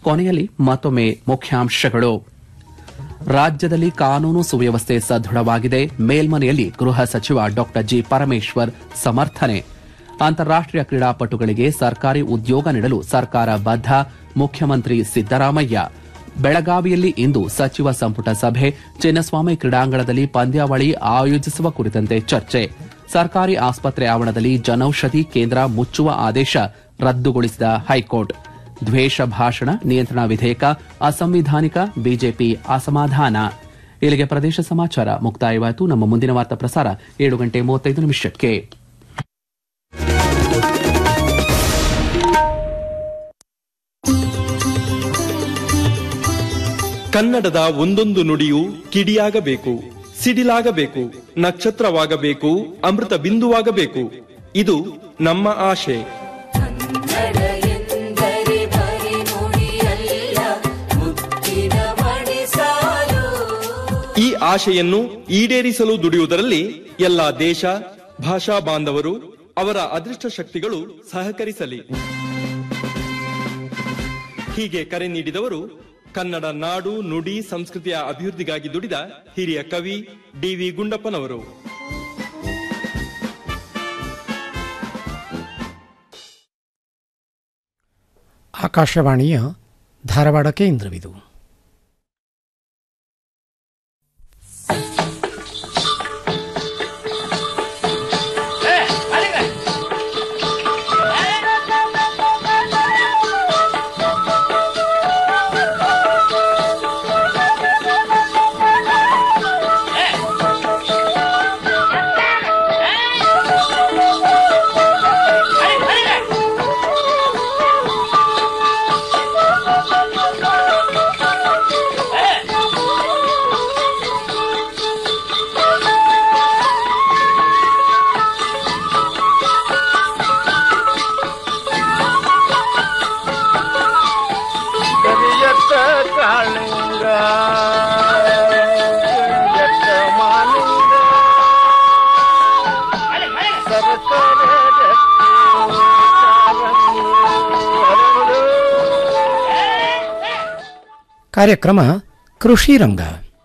ಕೊನೆಯಲ್ಲಿ ಮತ್ತೊಮ್ಮೆ ಮುಖ್ಯಾಂಶಗಳು ರಾಜ್ಯದಲ್ಲಿ ಕಾನೂನು ಸುವ್ಯವಸ್ಥೆ ಸದೃಢವಾಗಿದೆ ಮೇಲ್ಮನೆಯಲ್ಲಿ ಗೃಹ ಸಚಿವ ಡಾ ಜಿ ಪರಮೇಶ್ವರ್ ಸಮರ್ಥನೆ ಅಂತಾರಾಷ್ಟೀಯ ಕ್ರೀಡಾಪಟುಗಳಿಗೆ ಸರ್ಕಾರಿ ಉದ್ಯೋಗ ನೀಡಲು ಸರ್ಕಾರ ಬದ್ಧ ಮುಖ್ಯಮಂತ್ರಿ ಸಿದ್ದರಾಮಯ್ಯ ಬೆಳಗಾವಿಯಲ್ಲಿ ಇಂದು ಸಚಿವ ಸಂಪುಟ ಸಭೆ ಚಿನ್ನಸ್ವಾಮಿ ಕ್ರೀಡಾಂಗಣದಲ್ಲಿ ಪಂದ್ಯಾವಳಿ ಆಯೋಜಿಸುವ ಕುರಿತಂತೆ ಚರ್ಚೆ ಸರ್ಕಾರಿ ಆಸ್ಪತ್ರೆ ಆವರಣದಲ್ಲಿ ಜನೌಷಧಿ ಕೇಂದ್ರ ಮುಚ್ಚುವ ಆದೇಶ ರದ್ದುಗೊಳಿಸಿದ ಹೈಕೋರ್ಟ್ ದ್ವೇಷ ಭಾಷಣ ನಿಯಂತ್ರಣ ವಿಧೇಯಕ ಅಸಂವಿಧಾನಿಕ ಬಿಜೆಪಿ ಅಸಮಾಧಾನ ಇಲ್ಲಿಗೆ ಪ್ರದೇಶ ಸಮಾಚಾರ ಮುಕ್ತಾಯವಾಯಿತು ನಮ್ಮ ಮುಂದಿನ ವಾರ್ತಾ ಪ್ರಸಾರ ಏಳು ಗಂಟೆ ಮೂವತ್ತೈದು ನಿಮಿಷಕ್ಕೆ ಕನ್ನಡದ ಒಂದೊಂದು ನುಡಿಯು ಕಿಡಿಯಾಗಬೇಕು ಸಿಡಿಲಾಗಬೇಕು ನಕ್ಷತ್ರವಾಗಬೇಕು ಅಮೃತ ಬಿಂದುವಾಗಬೇಕು ಇದು ನಮ್ಮ ಆಶೆ ಕನ್ನಡ ಎಂದರೆ ಬರಿ ನುಡಿಯಲ್ಲ ಮುತ್ತಿನ ಮಣಿಸಾಲು ಈ ಆಶೆಯನ್ನು ಈಡೇರಿಸಲು ದುಡಿಯುವುದರಲ್ಲಿ ಎಲ್ಲ ದೇಶ ಭಾಷಾ ಬಾಂಧವರು ಅವರ ಅದೃಷ್ಟ ಶಕ್ತಿಗಳು ಸಹಕರಿಸಲಿ ಹೀಗೆ ಕರೆ ನೀಡಿದವರು ಕನ್ನಡ ನಾಡು ನುಡಿ ಸಂಸ್ಕೃತಿಯ ಅಭಿವೃದ್ಧಿಗಾಗಿ ದುಡಿದ ಹಿರಿಯ ಕವಿ ಡಿವಿ ಗುಂಡಪ್ಪನವರು ಆಕಾಶವಾಣಿಯ ಧಾರವಾಡ ಕೇಂದ್ರವಿದು ಕರಿಯತ್ತ ಕಾಳಿಂಗ ಕರಿಯತ್ತ ಮಾಲಿಂಗ ಸರಸರ ರತ್ನ ಕಾರಂಗಿ ಹರಳು. ಕಾರ್ಯಕ್ರಮ ಕೃಷಿ ರಂಗ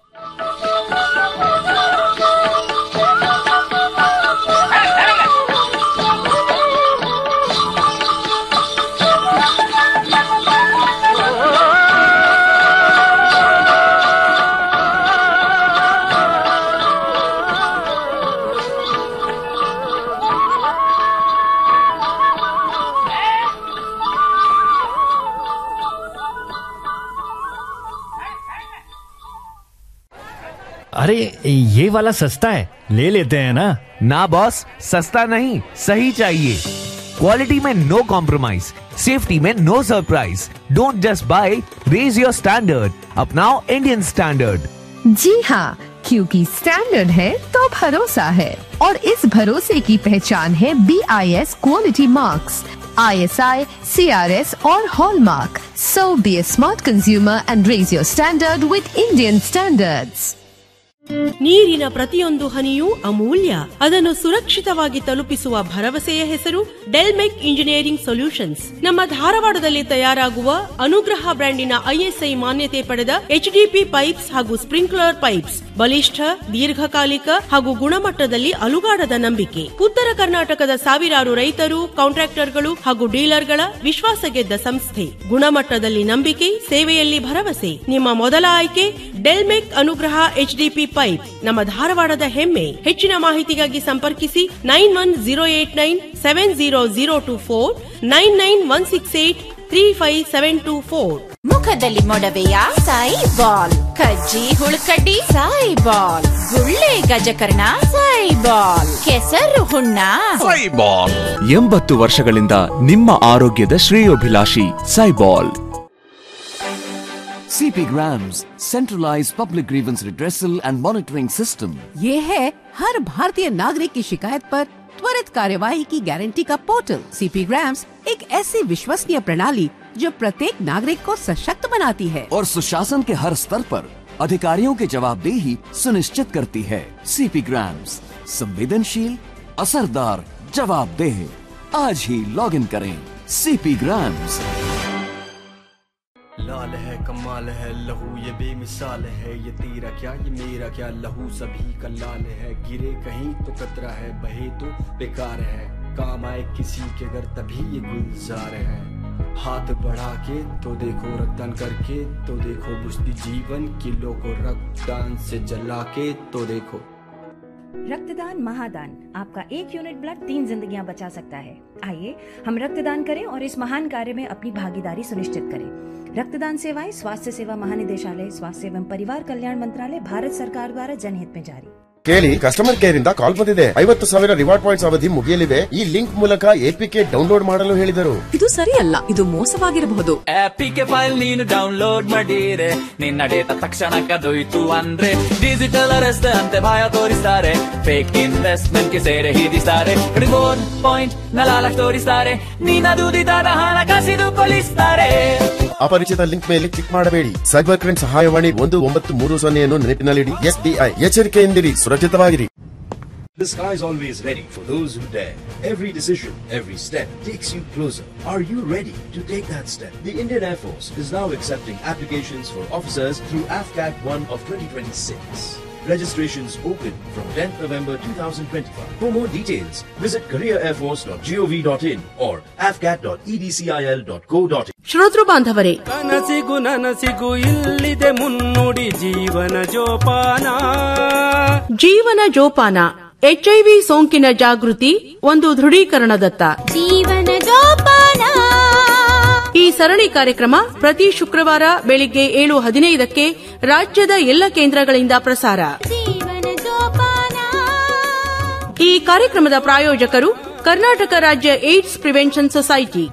अरे ये वाला सस्ता है ले लेते हैं ना ना बॉस सस्ता नहीं सही चाहिए क्वालिटी में नो कॉम्प्रोमाइज सेफ्टी में no surprise don't just buy raise your standard अपनाओ इंडियन स्टैंडर्ड जी हाँ क्योंकि स्टैंडर्ड है तो भरोसा है और इस भरोसे की पहचान है B I S quality marks I S I C R S और hallmark so be a smart consumer and raise your standard with Indian standards ನೀರಿನ ಪ್ರತಿಯೊಂದು ಹನಿಯೂ ಅಮೂಲ್ಯ ಅದನ್ನು ಸುರಕ್ಷಿತವಾಗಿ ತಲುಪಿಸುವ ಭರವಸೆಯ ಹೆಸರು ಡೆಲ್ಮೆಕ್ ಇಂಜಿನಿಯರಿಂಗ್ ಸೊಲ್ಯೂಷನ್ಸ್ ನಮ್ಮ ಧಾರವಾಡದಲ್ಲಿ ತಯಾರಾಗುವ ಅನುಗ್ರಹ ಬ್ರ್ಯಾಂಡಿನ ಐಎಸ್ಐ ಮಾನ್ಯತೆ ಪಡೆದ ಎಚ್ಡಿಪಿ ಪೈಪ್ಸ್ ಹಾಗೂ ಸ್ಪ್ರಿಂಕ್ಲರ್ ಪೈಪ್ಸ್ ಬಲಿಷ್ಠ ದೀರ್ಘಕಾಲಿಕ ಹಾಗೂ ಗುಣಮಟ್ಟದಲ್ಲಿ ಅಲುಗಾಡದ ನಂಬಿಕೆ ಉತ್ತರ ಕರ್ನಾಟಕದ ಸಾವಿರಾರು ರೈತರು ಕಾಂಟ್ರಾಕ್ಟರ್ಗಳು ಹಾಗೂ ಡೀಲರ್ಗಳ ವಿಶ್ವಾಸ ಗೆದ್ದ ಸಂಸ್ಥೆ ಗುಣಮಟ್ಟದಲ್ಲಿ ನಂಬಿಕೆ ಸೇವೆಯಲ್ಲಿ ಭರವಸೆ ನಿಮ್ಮ ಮೊದಲ ಆಯ್ಕೆ ಡೆಲ್ಮೆಕ್ ಅನುಗ್ರಹ ಎಚ್ಡಿಪಿ ಪೈಪ್ ನಮ್ಮ ಧಾರವಾಡದ ಹೆಮ್ಮೆ ಹೆಚ್ಚಿನ ಮಾಹಿತಿಗಾಗಿ ಸಂಪರ್ಕಿಸಿ nine one zero eight nine seven zero zero two four nine nine one six eight three five seven two four ಮುಖದಲ್ಲಿ ಮೊಡವೆಯ ಸಾಯಿ ಬಾಲ್ ಕಜ್ಜಿ ಹುಳುಕಡ್ಡಿ ಸಾಯಿ ಬಾಲ್ ಗುಳ್ಳೆ ಗಜಕರ್ಣ ಸಾಯಿ ಬಾಲ್ ಕೆಸರು ಹುಣ್ಣ ಎಂಬತ್ತು ವರ್ಷಗಳಿಂದ ನಿಮ್ಮ ಆರೋಗ್ಯದ ಶ್ರೇಯೋಭಿಲಾಷಿ ಸೈಬಾಲ್ CP Grams, centralized public grievance redressal and monitoring system. ये है हर भारतीय नागरिक की शिकायत पर त्वरित कार्यवाही की गारंटी का पोर्टल सीपी ग्राम्स एक ऐसी विश्वसनीय प्रणाली जो प्रत्येक नागरिक को सशक्त बनाती है और सुशासन के हर स्तर पर अधिकारियों की जवाबदेही सुनिश्चित करती है सीपी ग्राम्स संवेदनशील असरदार जवाबदेह आज ही लॉग इन करें सीपी ग्राम्स लाल है कमाल है लहू ये बेमिसाल है ये तेरा क्या ये मेरा क्या लहू सभी का लाल है गिरे कहीं तो कतरा है बहे तो बेकार है काम आए किसी के घर तभी ये गुलजार है हाथ बढ़ा के तो देखो रक्तदान करके तो देखो बुझती जीवन किलो को रक्तदान से जला के तो देखो रक्तदान महादान आपका एक यूनिट ब्लड तीन जिंदगियां बचा सकता है आइए हम रक्तदान करें और इस महान कार्य में अपनी भागीदारी सुनिश्चित करें रक्तदान सेवाएं स्वास्थ्य सेवा महानिदेशालय स्वास्थ्य एवं परिवार कल्याण मंत्रालय भारत सरकार द्वारा जनहित में जारी ಕೇಳಿ ಕಸ್ಟಮರ್ ಕೇರ್ ಇಂದ ಕಾಲ್ ಬಂದಿದೆ ಐವತ್ತು ಸಾವಿರ ರಿವಾರ್ಡ್ ಪಾಯಿಂಟ್ಸ್ ಅವಧಿ ಮುಗಿಯಲಿದೆ ಈ ಲಿಂಕ್ ಮೂಲಕ ಎಪಿಕೆ ಡೌನ್ಲೋಡ್ ಮಾಡಲು ಹೇಳಿದರು ಇದು ಸರಿಯಲ್ಲ ಇದು ಮೋಸವಾಗಿರಬಹುದು ಆಪಿಗೆ ಫೈಲ್ ನೀನು ಡೌನ್ಲೋಡ್ ಮಾಡಿರೆ ನಿನ್ನ ಡೇಟಾ ತಕ್ಷಣ ಕದೊಯ್ತು ಅಂದ್ರೆ ಡಿಜಿಟಲ್ ಅರೆಸ್ಟ್ ಅಂತೆ ಭಯ ತೋರಿಸ್ತಾರೆ ಫೇಕ್ ಇನ್ವೆಸ್ಟ್ಮೆಂಟ್ ಗೆ ಸೇರೆ ಹಿಡಿಸ್ತಾರೆ ರಿವಾರ್ಡ್ ಪಾಯಿಂಟ್ ನಲಾಲಕ್ ತೋರಿಸ್ತಾರೆ ನಿನ್ನ ದುಡಿದಾದ ಹಣ ಕಸಿದುಕೊಳ್ಳಿಸ್ತಾರೆ ಅಪರಿಚಿತ ಲಿಂಕ್ ಮೇಲೆ ಕ್ಲಿಕ್ ಮಾಡಬೇಡಿ ಸೈಬರ್ ಕ್ರೈಮ್ ಸಹಾಯವಾಣಿ ಒಂದು ಒಂಬತ್ತು ಮೂರು ಸೊನ್ನೆಯನ್ನು ನೆನಪಿನಲ್ಲಿಡಿ ಎಸ್ಬಿಐ ಎಚ್ಚರಿಕೆಯಿಂದಿರಿ ಸುರಕ್ಷಿತವಾಗಿರಿ The sky is always ready for those who dare. Every decision, every step takes you closer. Are you ready to take that step? The Indian Air Force is now accepting applications for officers through AFCAT 1 of 2026. Registrations open from 10th November 2025. For more details, visit careerairforce.gov.in or afcat.edcil.co.in. ಶ್ರೋತೃ ಬಾಂಧವರೇ ಕನಸಿಗೂ ನನಸಿಗೂ ಇಲ್ಲಿದೆ ಮುನ್ನುಡಿ ಜೀವನ ಜೋಪಾನ ಜೀವನ ಜೋಪಾನ HIV ಸೋಂಕಿನ ಜಾಗೃತಿ ಒಂದು ದೃಢೀಕರಣದತ್ತ ಜೀವನ ಜೋಪಾನ ಈ ಸರಣಿ ಕಾರ್ಯಕ್ರಮ ಪ್ರತಿ ಶುಕ್ರವಾರ ಬೆಳಿಗ್ಗೆ ಏಳು ಹದಿನೈದಕ್ಕೆ ರಾಜ್ಯದ ಎಲ್ಲ ಕೇಂದ್ರಗಳಿಂದ ಪ್ರಸಾರ ಜೀವನ ಜೋಪಾನ ಈ ಕಾರ್ಯಕ್ರಮದ ಪ್ರಾಯೋಜಕರು ಕರ್ನಾಟಕ ರಾಜ್ಯ ಏಡ್ಸ್ ಪ್ರಿವೆನ್ಷನ್ ಸೊಸೈಟಿ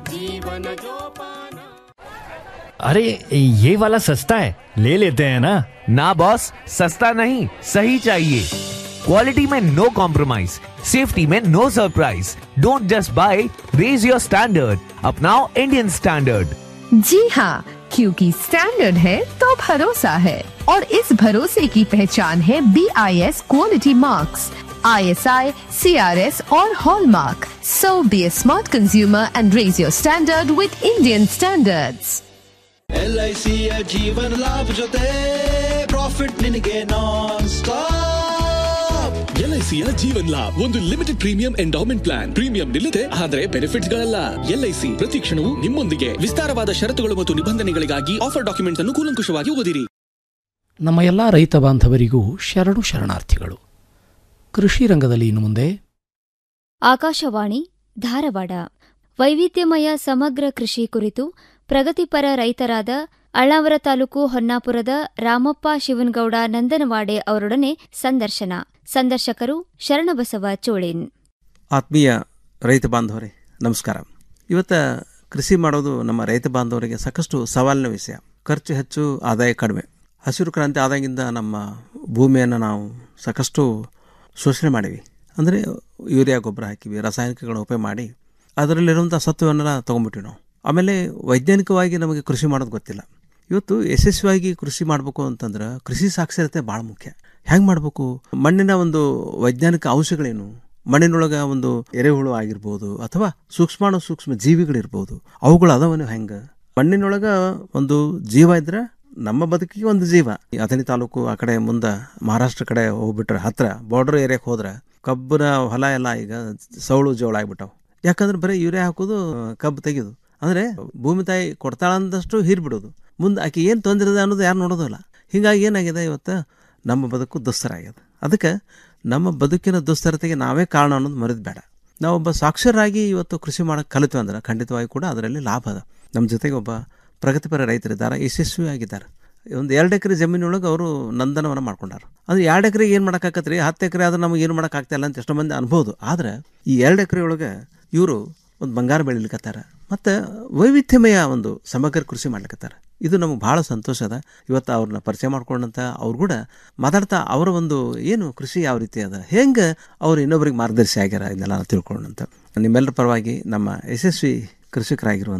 अरे ये वाला सस्ता है ले लेते हैं ना ना बॉस सस्ता नहीं सही चाहिए क्वालिटी में नो कॉम्प्रोमाइज सेफ्टी में no surprise don't just buy raise your standard अपनाओ इंडियन स्टैंडर्ड जी हाँ क्योंकि स्टैंडर्ड है तो भरोसा है और इस भरोसे की पहचान है B I S quality marks I S I C R S और hallmark so be a smart consumer and raise your standard with Indian standards ಎಲ್ಐಸಿಯ ಜೀವನ ಲಾಭ ಜೊತೆ ಪ್ರಾಫಿಟ್ ನಿನಗೆ ನಾನ್ ಸ್ಟಾಪ್ ಎಲ್ಐಸಿಯ ಜೀವನ್ ಲಾಭ್ ಒಂದು limited premium endowment plan premium ನಿಲ್ಲದೆ ಆದರೆ benefits ಗಳಲ್ಲ LIC ಪ್ರತಿ ಕ್ಷಣವೂ ನಿಮ್ಮೊಂದಿಗೆ ವಿಸ್ತಾರವಾದ ಷರತ್ತುಗಳು ಮತ್ತು ನಿಬಂಧನೆಗಳಿಗಾಗಿ ಆಫರ್ ಡಾಕ್ಯುಮೆಂಟ್ಸ್ ಅನ್ನು ಕೂಲಂಕುಷವಾಗಿ ಓದಿರಿ ನಮ್ಮ ಎಲ್ಲ ರೈತ ಬಾಂಧವರಿಗೂ ಶರಣು ಶರಣಾರ್ಥಿಗಳು ಕೃಷಿ ರಂಗದಲ್ಲಿ ಇನ್ನು ಮುಂದೆ ಆಕಾಶವಾಣಿ ಧಾರವಾಡ ವೈವಿಧ್ಯಮಯ ಸಮಗ್ರ ಕೃಷಿ ಕುರಿತು ಪ್ರಗತಿಪರ ರೈತರಾದ ಅಳ್ಳಾವರ ತಾಲೂಕು ಹೊನ್ನಾಪುರದ ರಾಮಪ್ಪ ಶಿವನಗೌಡ ನಂದನವಾಡೆ ಅವರೊಡನೆ ಸಂದರ್ಶನ ಸಂದರ್ಶಕರು ಶರಣಬಸವ ಚೋಳೇನ್ ಆತ್ಮೀಯ ರೈತ ಬಾಂಧವರೇ ನಮಸ್ಕಾರ ಇವತ್ತ ಕೃಷಿ ಮಾಡೋದು ನಮ್ಮ ರೈತ ಬಾಂಧವರಿಗೆ ಸಾಕಷ್ಟು ಸವಾಲಿನ ವಿಷಯ ಖರ್ಚು ಹೆಚ್ಚು ಆದಾಯ ಕಡಿಮೆ ಹಸಿರು ಕ್ರಾಂತಿ ಆದಾಗಿಂದ ನಮ್ಮ ಭೂಮಿಯನ್ನು ನಾವು ಸಾಕಷ್ಟು ಶೋಷಣೆ ಮಾಡೀವಿ ಅಂದರೆ ಯೂರಿಯಾ ಗೊಬ್ಬರ ಹಾಕಿವಿ ರಾಸಾಯನಿಕಗಳನ್ನ ಉಪಯೋಗ ಮಾಡಿ ಅದರಲ್ಲಿರುವಂಥ ಸತ್ವವನ್ನೆಲ್ಲ ತೊಗೊಂಬಿಟ್ಟಿವಿ ನಾವು ಆಮೇಲೆ ವೈಜ್ಞಾನಿಕವಾಗಿ ನಮಗೆ ಕೃಷಿ ಮಾಡೋದು ಗೊತ್ತಿಲ್ಲ ಇವತ್ತು ಯಶಸ್ವಿಯಾಗಿ ಕೃಷಿ ಮಾಡಬೇಕು ಅಂತಂದ್ರೆ ಕೃಷಿ ಸಾಕ್ಷರತೆ ಭಾಳ ಮುಖ್ಯ ಹೆಂಗೆ ಮಾಡಬೇಕು ಮಣ್ಣಿನ ಒಂದು ವೈಜ್ಞಾನಿಕ ಅಂಶಗಳೇನು ಮಣ್ಣಿನೊಳಗೆ ಒಂದು ಎರೆಹುಳು ಆಗಿರ್ಬೋದು ಅಥವಾ ಸೂಕ್ಷ್ಮಾಣು ಸೂಕ್ಷ್ಮ ಜೀವಿಗಳಿರ್ಬೋದು ಅವುಗಳು ಅದಾವನು ಹೆಂಗೆ ಮಣ್ಣಿನೊಳಗೆ ಒಂದು ಜೀವ ಇದ್ರೆ ನಮ್ಮ ಬದುಕಿಗೆ ಒಂದು ಜೀವ ಈ ಅಥಣಿ ತಾಲೂಕು ಆ ಕಡೆ ಮುಂದೆ ಮಹಾರಾಷ್ಟ್ರ ಕಡೆ ಹೋಗ್ಬಿಟ್ರೆ ಹತ್ರ ಬಾರ್ಡರ್ ಏರಿಯಾಕ್ಕೆ ಹೋದ್ರೆ ಕಬ್ಬಿನ ಹೊಲ ಎಲ್ಲ ಈಗ ಸೌಳು ಜೋಳ ಆಗ್ಬಿಟ್ಟವು ಯಾಕಂದ್ರೆ ಬರೀ ಯೂರಿಯಾ ಹಾಕೋದು ಕಬ್ಬು ತೆಗೆದು ಅಂದರೆ ಭೂಮಿ ತಾಯಿ ಕೊಡ್ತಾಳಂದಷ್ಟು ಹೀರ್ಬಿಡೋದು ಮುಂದೆ ಆಕೆ ಏನು ತೊಂದರೆ ಇದೆ ಅನ್ನೋದು ಯಾರು ನೋಡೋದಿಲ್ಲ ಹೀಗಾಗಿ ಏನಾಗಿದೆ ಇವತ್ತು ನಮ್ಮ ಬದುಕು ದುಸ್ತರ ಆಗಿದೆ ಅದಕ್ಕೆ ನಮ್ಮ ಬದುಕಿನ ದುಸ್ತರತೆಗೆ ನಾವೇ ಕಾರಣ ಅನ್ನೋದು ಮರೆದು ಬೇಡ ನಾವೊಬ್ಬ ಸಾಕ್ಷರರಾಗಿ ಇವತ್ತು ಕೃಷಿ ಮಾಡೋಕ್ಕೆ ಕಲಿತು ಅಂದ್ರೆ ಖಂಡಿತವಾಗಿ ಕೂಡ ಅದರಲ್ಲಿ ಲಾಭ ಅದ ನಮ್ಮ ಜೊತೆಗೆ ಒಬ್ಬ ಪ್ರಗತಿಪರ ರೈತರಿದ್ದಾರೆ ಯಶಸ್ವಿಯಾಗಿದ್ದಾರೆ ಒಂದು ಎರಡು ಎಕರೆ ಜಮೀನೊಳಗೆ ಅವರು ನಂದನವನ ಮಾಡ್ಕೊಂಡಾರ ಅಂದ್ರೆ ಎರಡು ಎಕರೆಗೆ ಏನು ಮಾಡೋಕ್ಕಾಗತ್ತೆ ರೀ ಹತ್ತು ಎಕರೆ ಆದ್ರೆ ನಮಗೆ ಏನು ಮಾಡೋಕ್ಕಾಗ್ತಾಯಿಲ್ಲ ಅಂತ ಎಷ್ಟೋ ಮಂದಿ ಅನ್ಬೋದು ಆದರೆ ಈ ಎರಡು ಎಕರೆ ಒಳಗೆ ಇವರು ಒಂದು ಬಂಗಾರ ಬೆಳಿಲಿಕತ್ತಾರ ಮತ್ತು ವೈವಿಧ್ಯಮಯ ಒಂದು ಸಮಗ್ರ ಕೃಷಿ ಮಾಡ್ಲಿಕತ್ತಾರ ಇದು ನಮಗೆ ಭಾಳ ಸಂತೋಷ ಅದ ಇವತ್ತು ಅವ್ರನ್ನ ಪರಿಚಯ ಮಾಡ್ಕೊಂಡಂತ ಅವ್ರು ಕೂಡ ಮಾತಾಡ್ತಾ ಅವರ ಒಂದು ಏನು ಕೃಷಿ ಯಾವ ರೀತಿ ಅದ ಹೆಂಗೆ ಅವ್ರು ಇನ್ನೊಬ್ರಿಗೆ ಮಾರ್ಗದರ್ಶಿ ಆಗ್ಯಾರ ಇದನ್ನೆಲ್ಲ ತಿಳ್ಕೊಂಡಂತ ನಿಮ್ಮೆಲ್ಲರ ಪರವಾಗಿ ನಮ್ಮ ಯಶಸ್ವಿ ಕೃಷಿಕರಾಗಿರುವಂಥ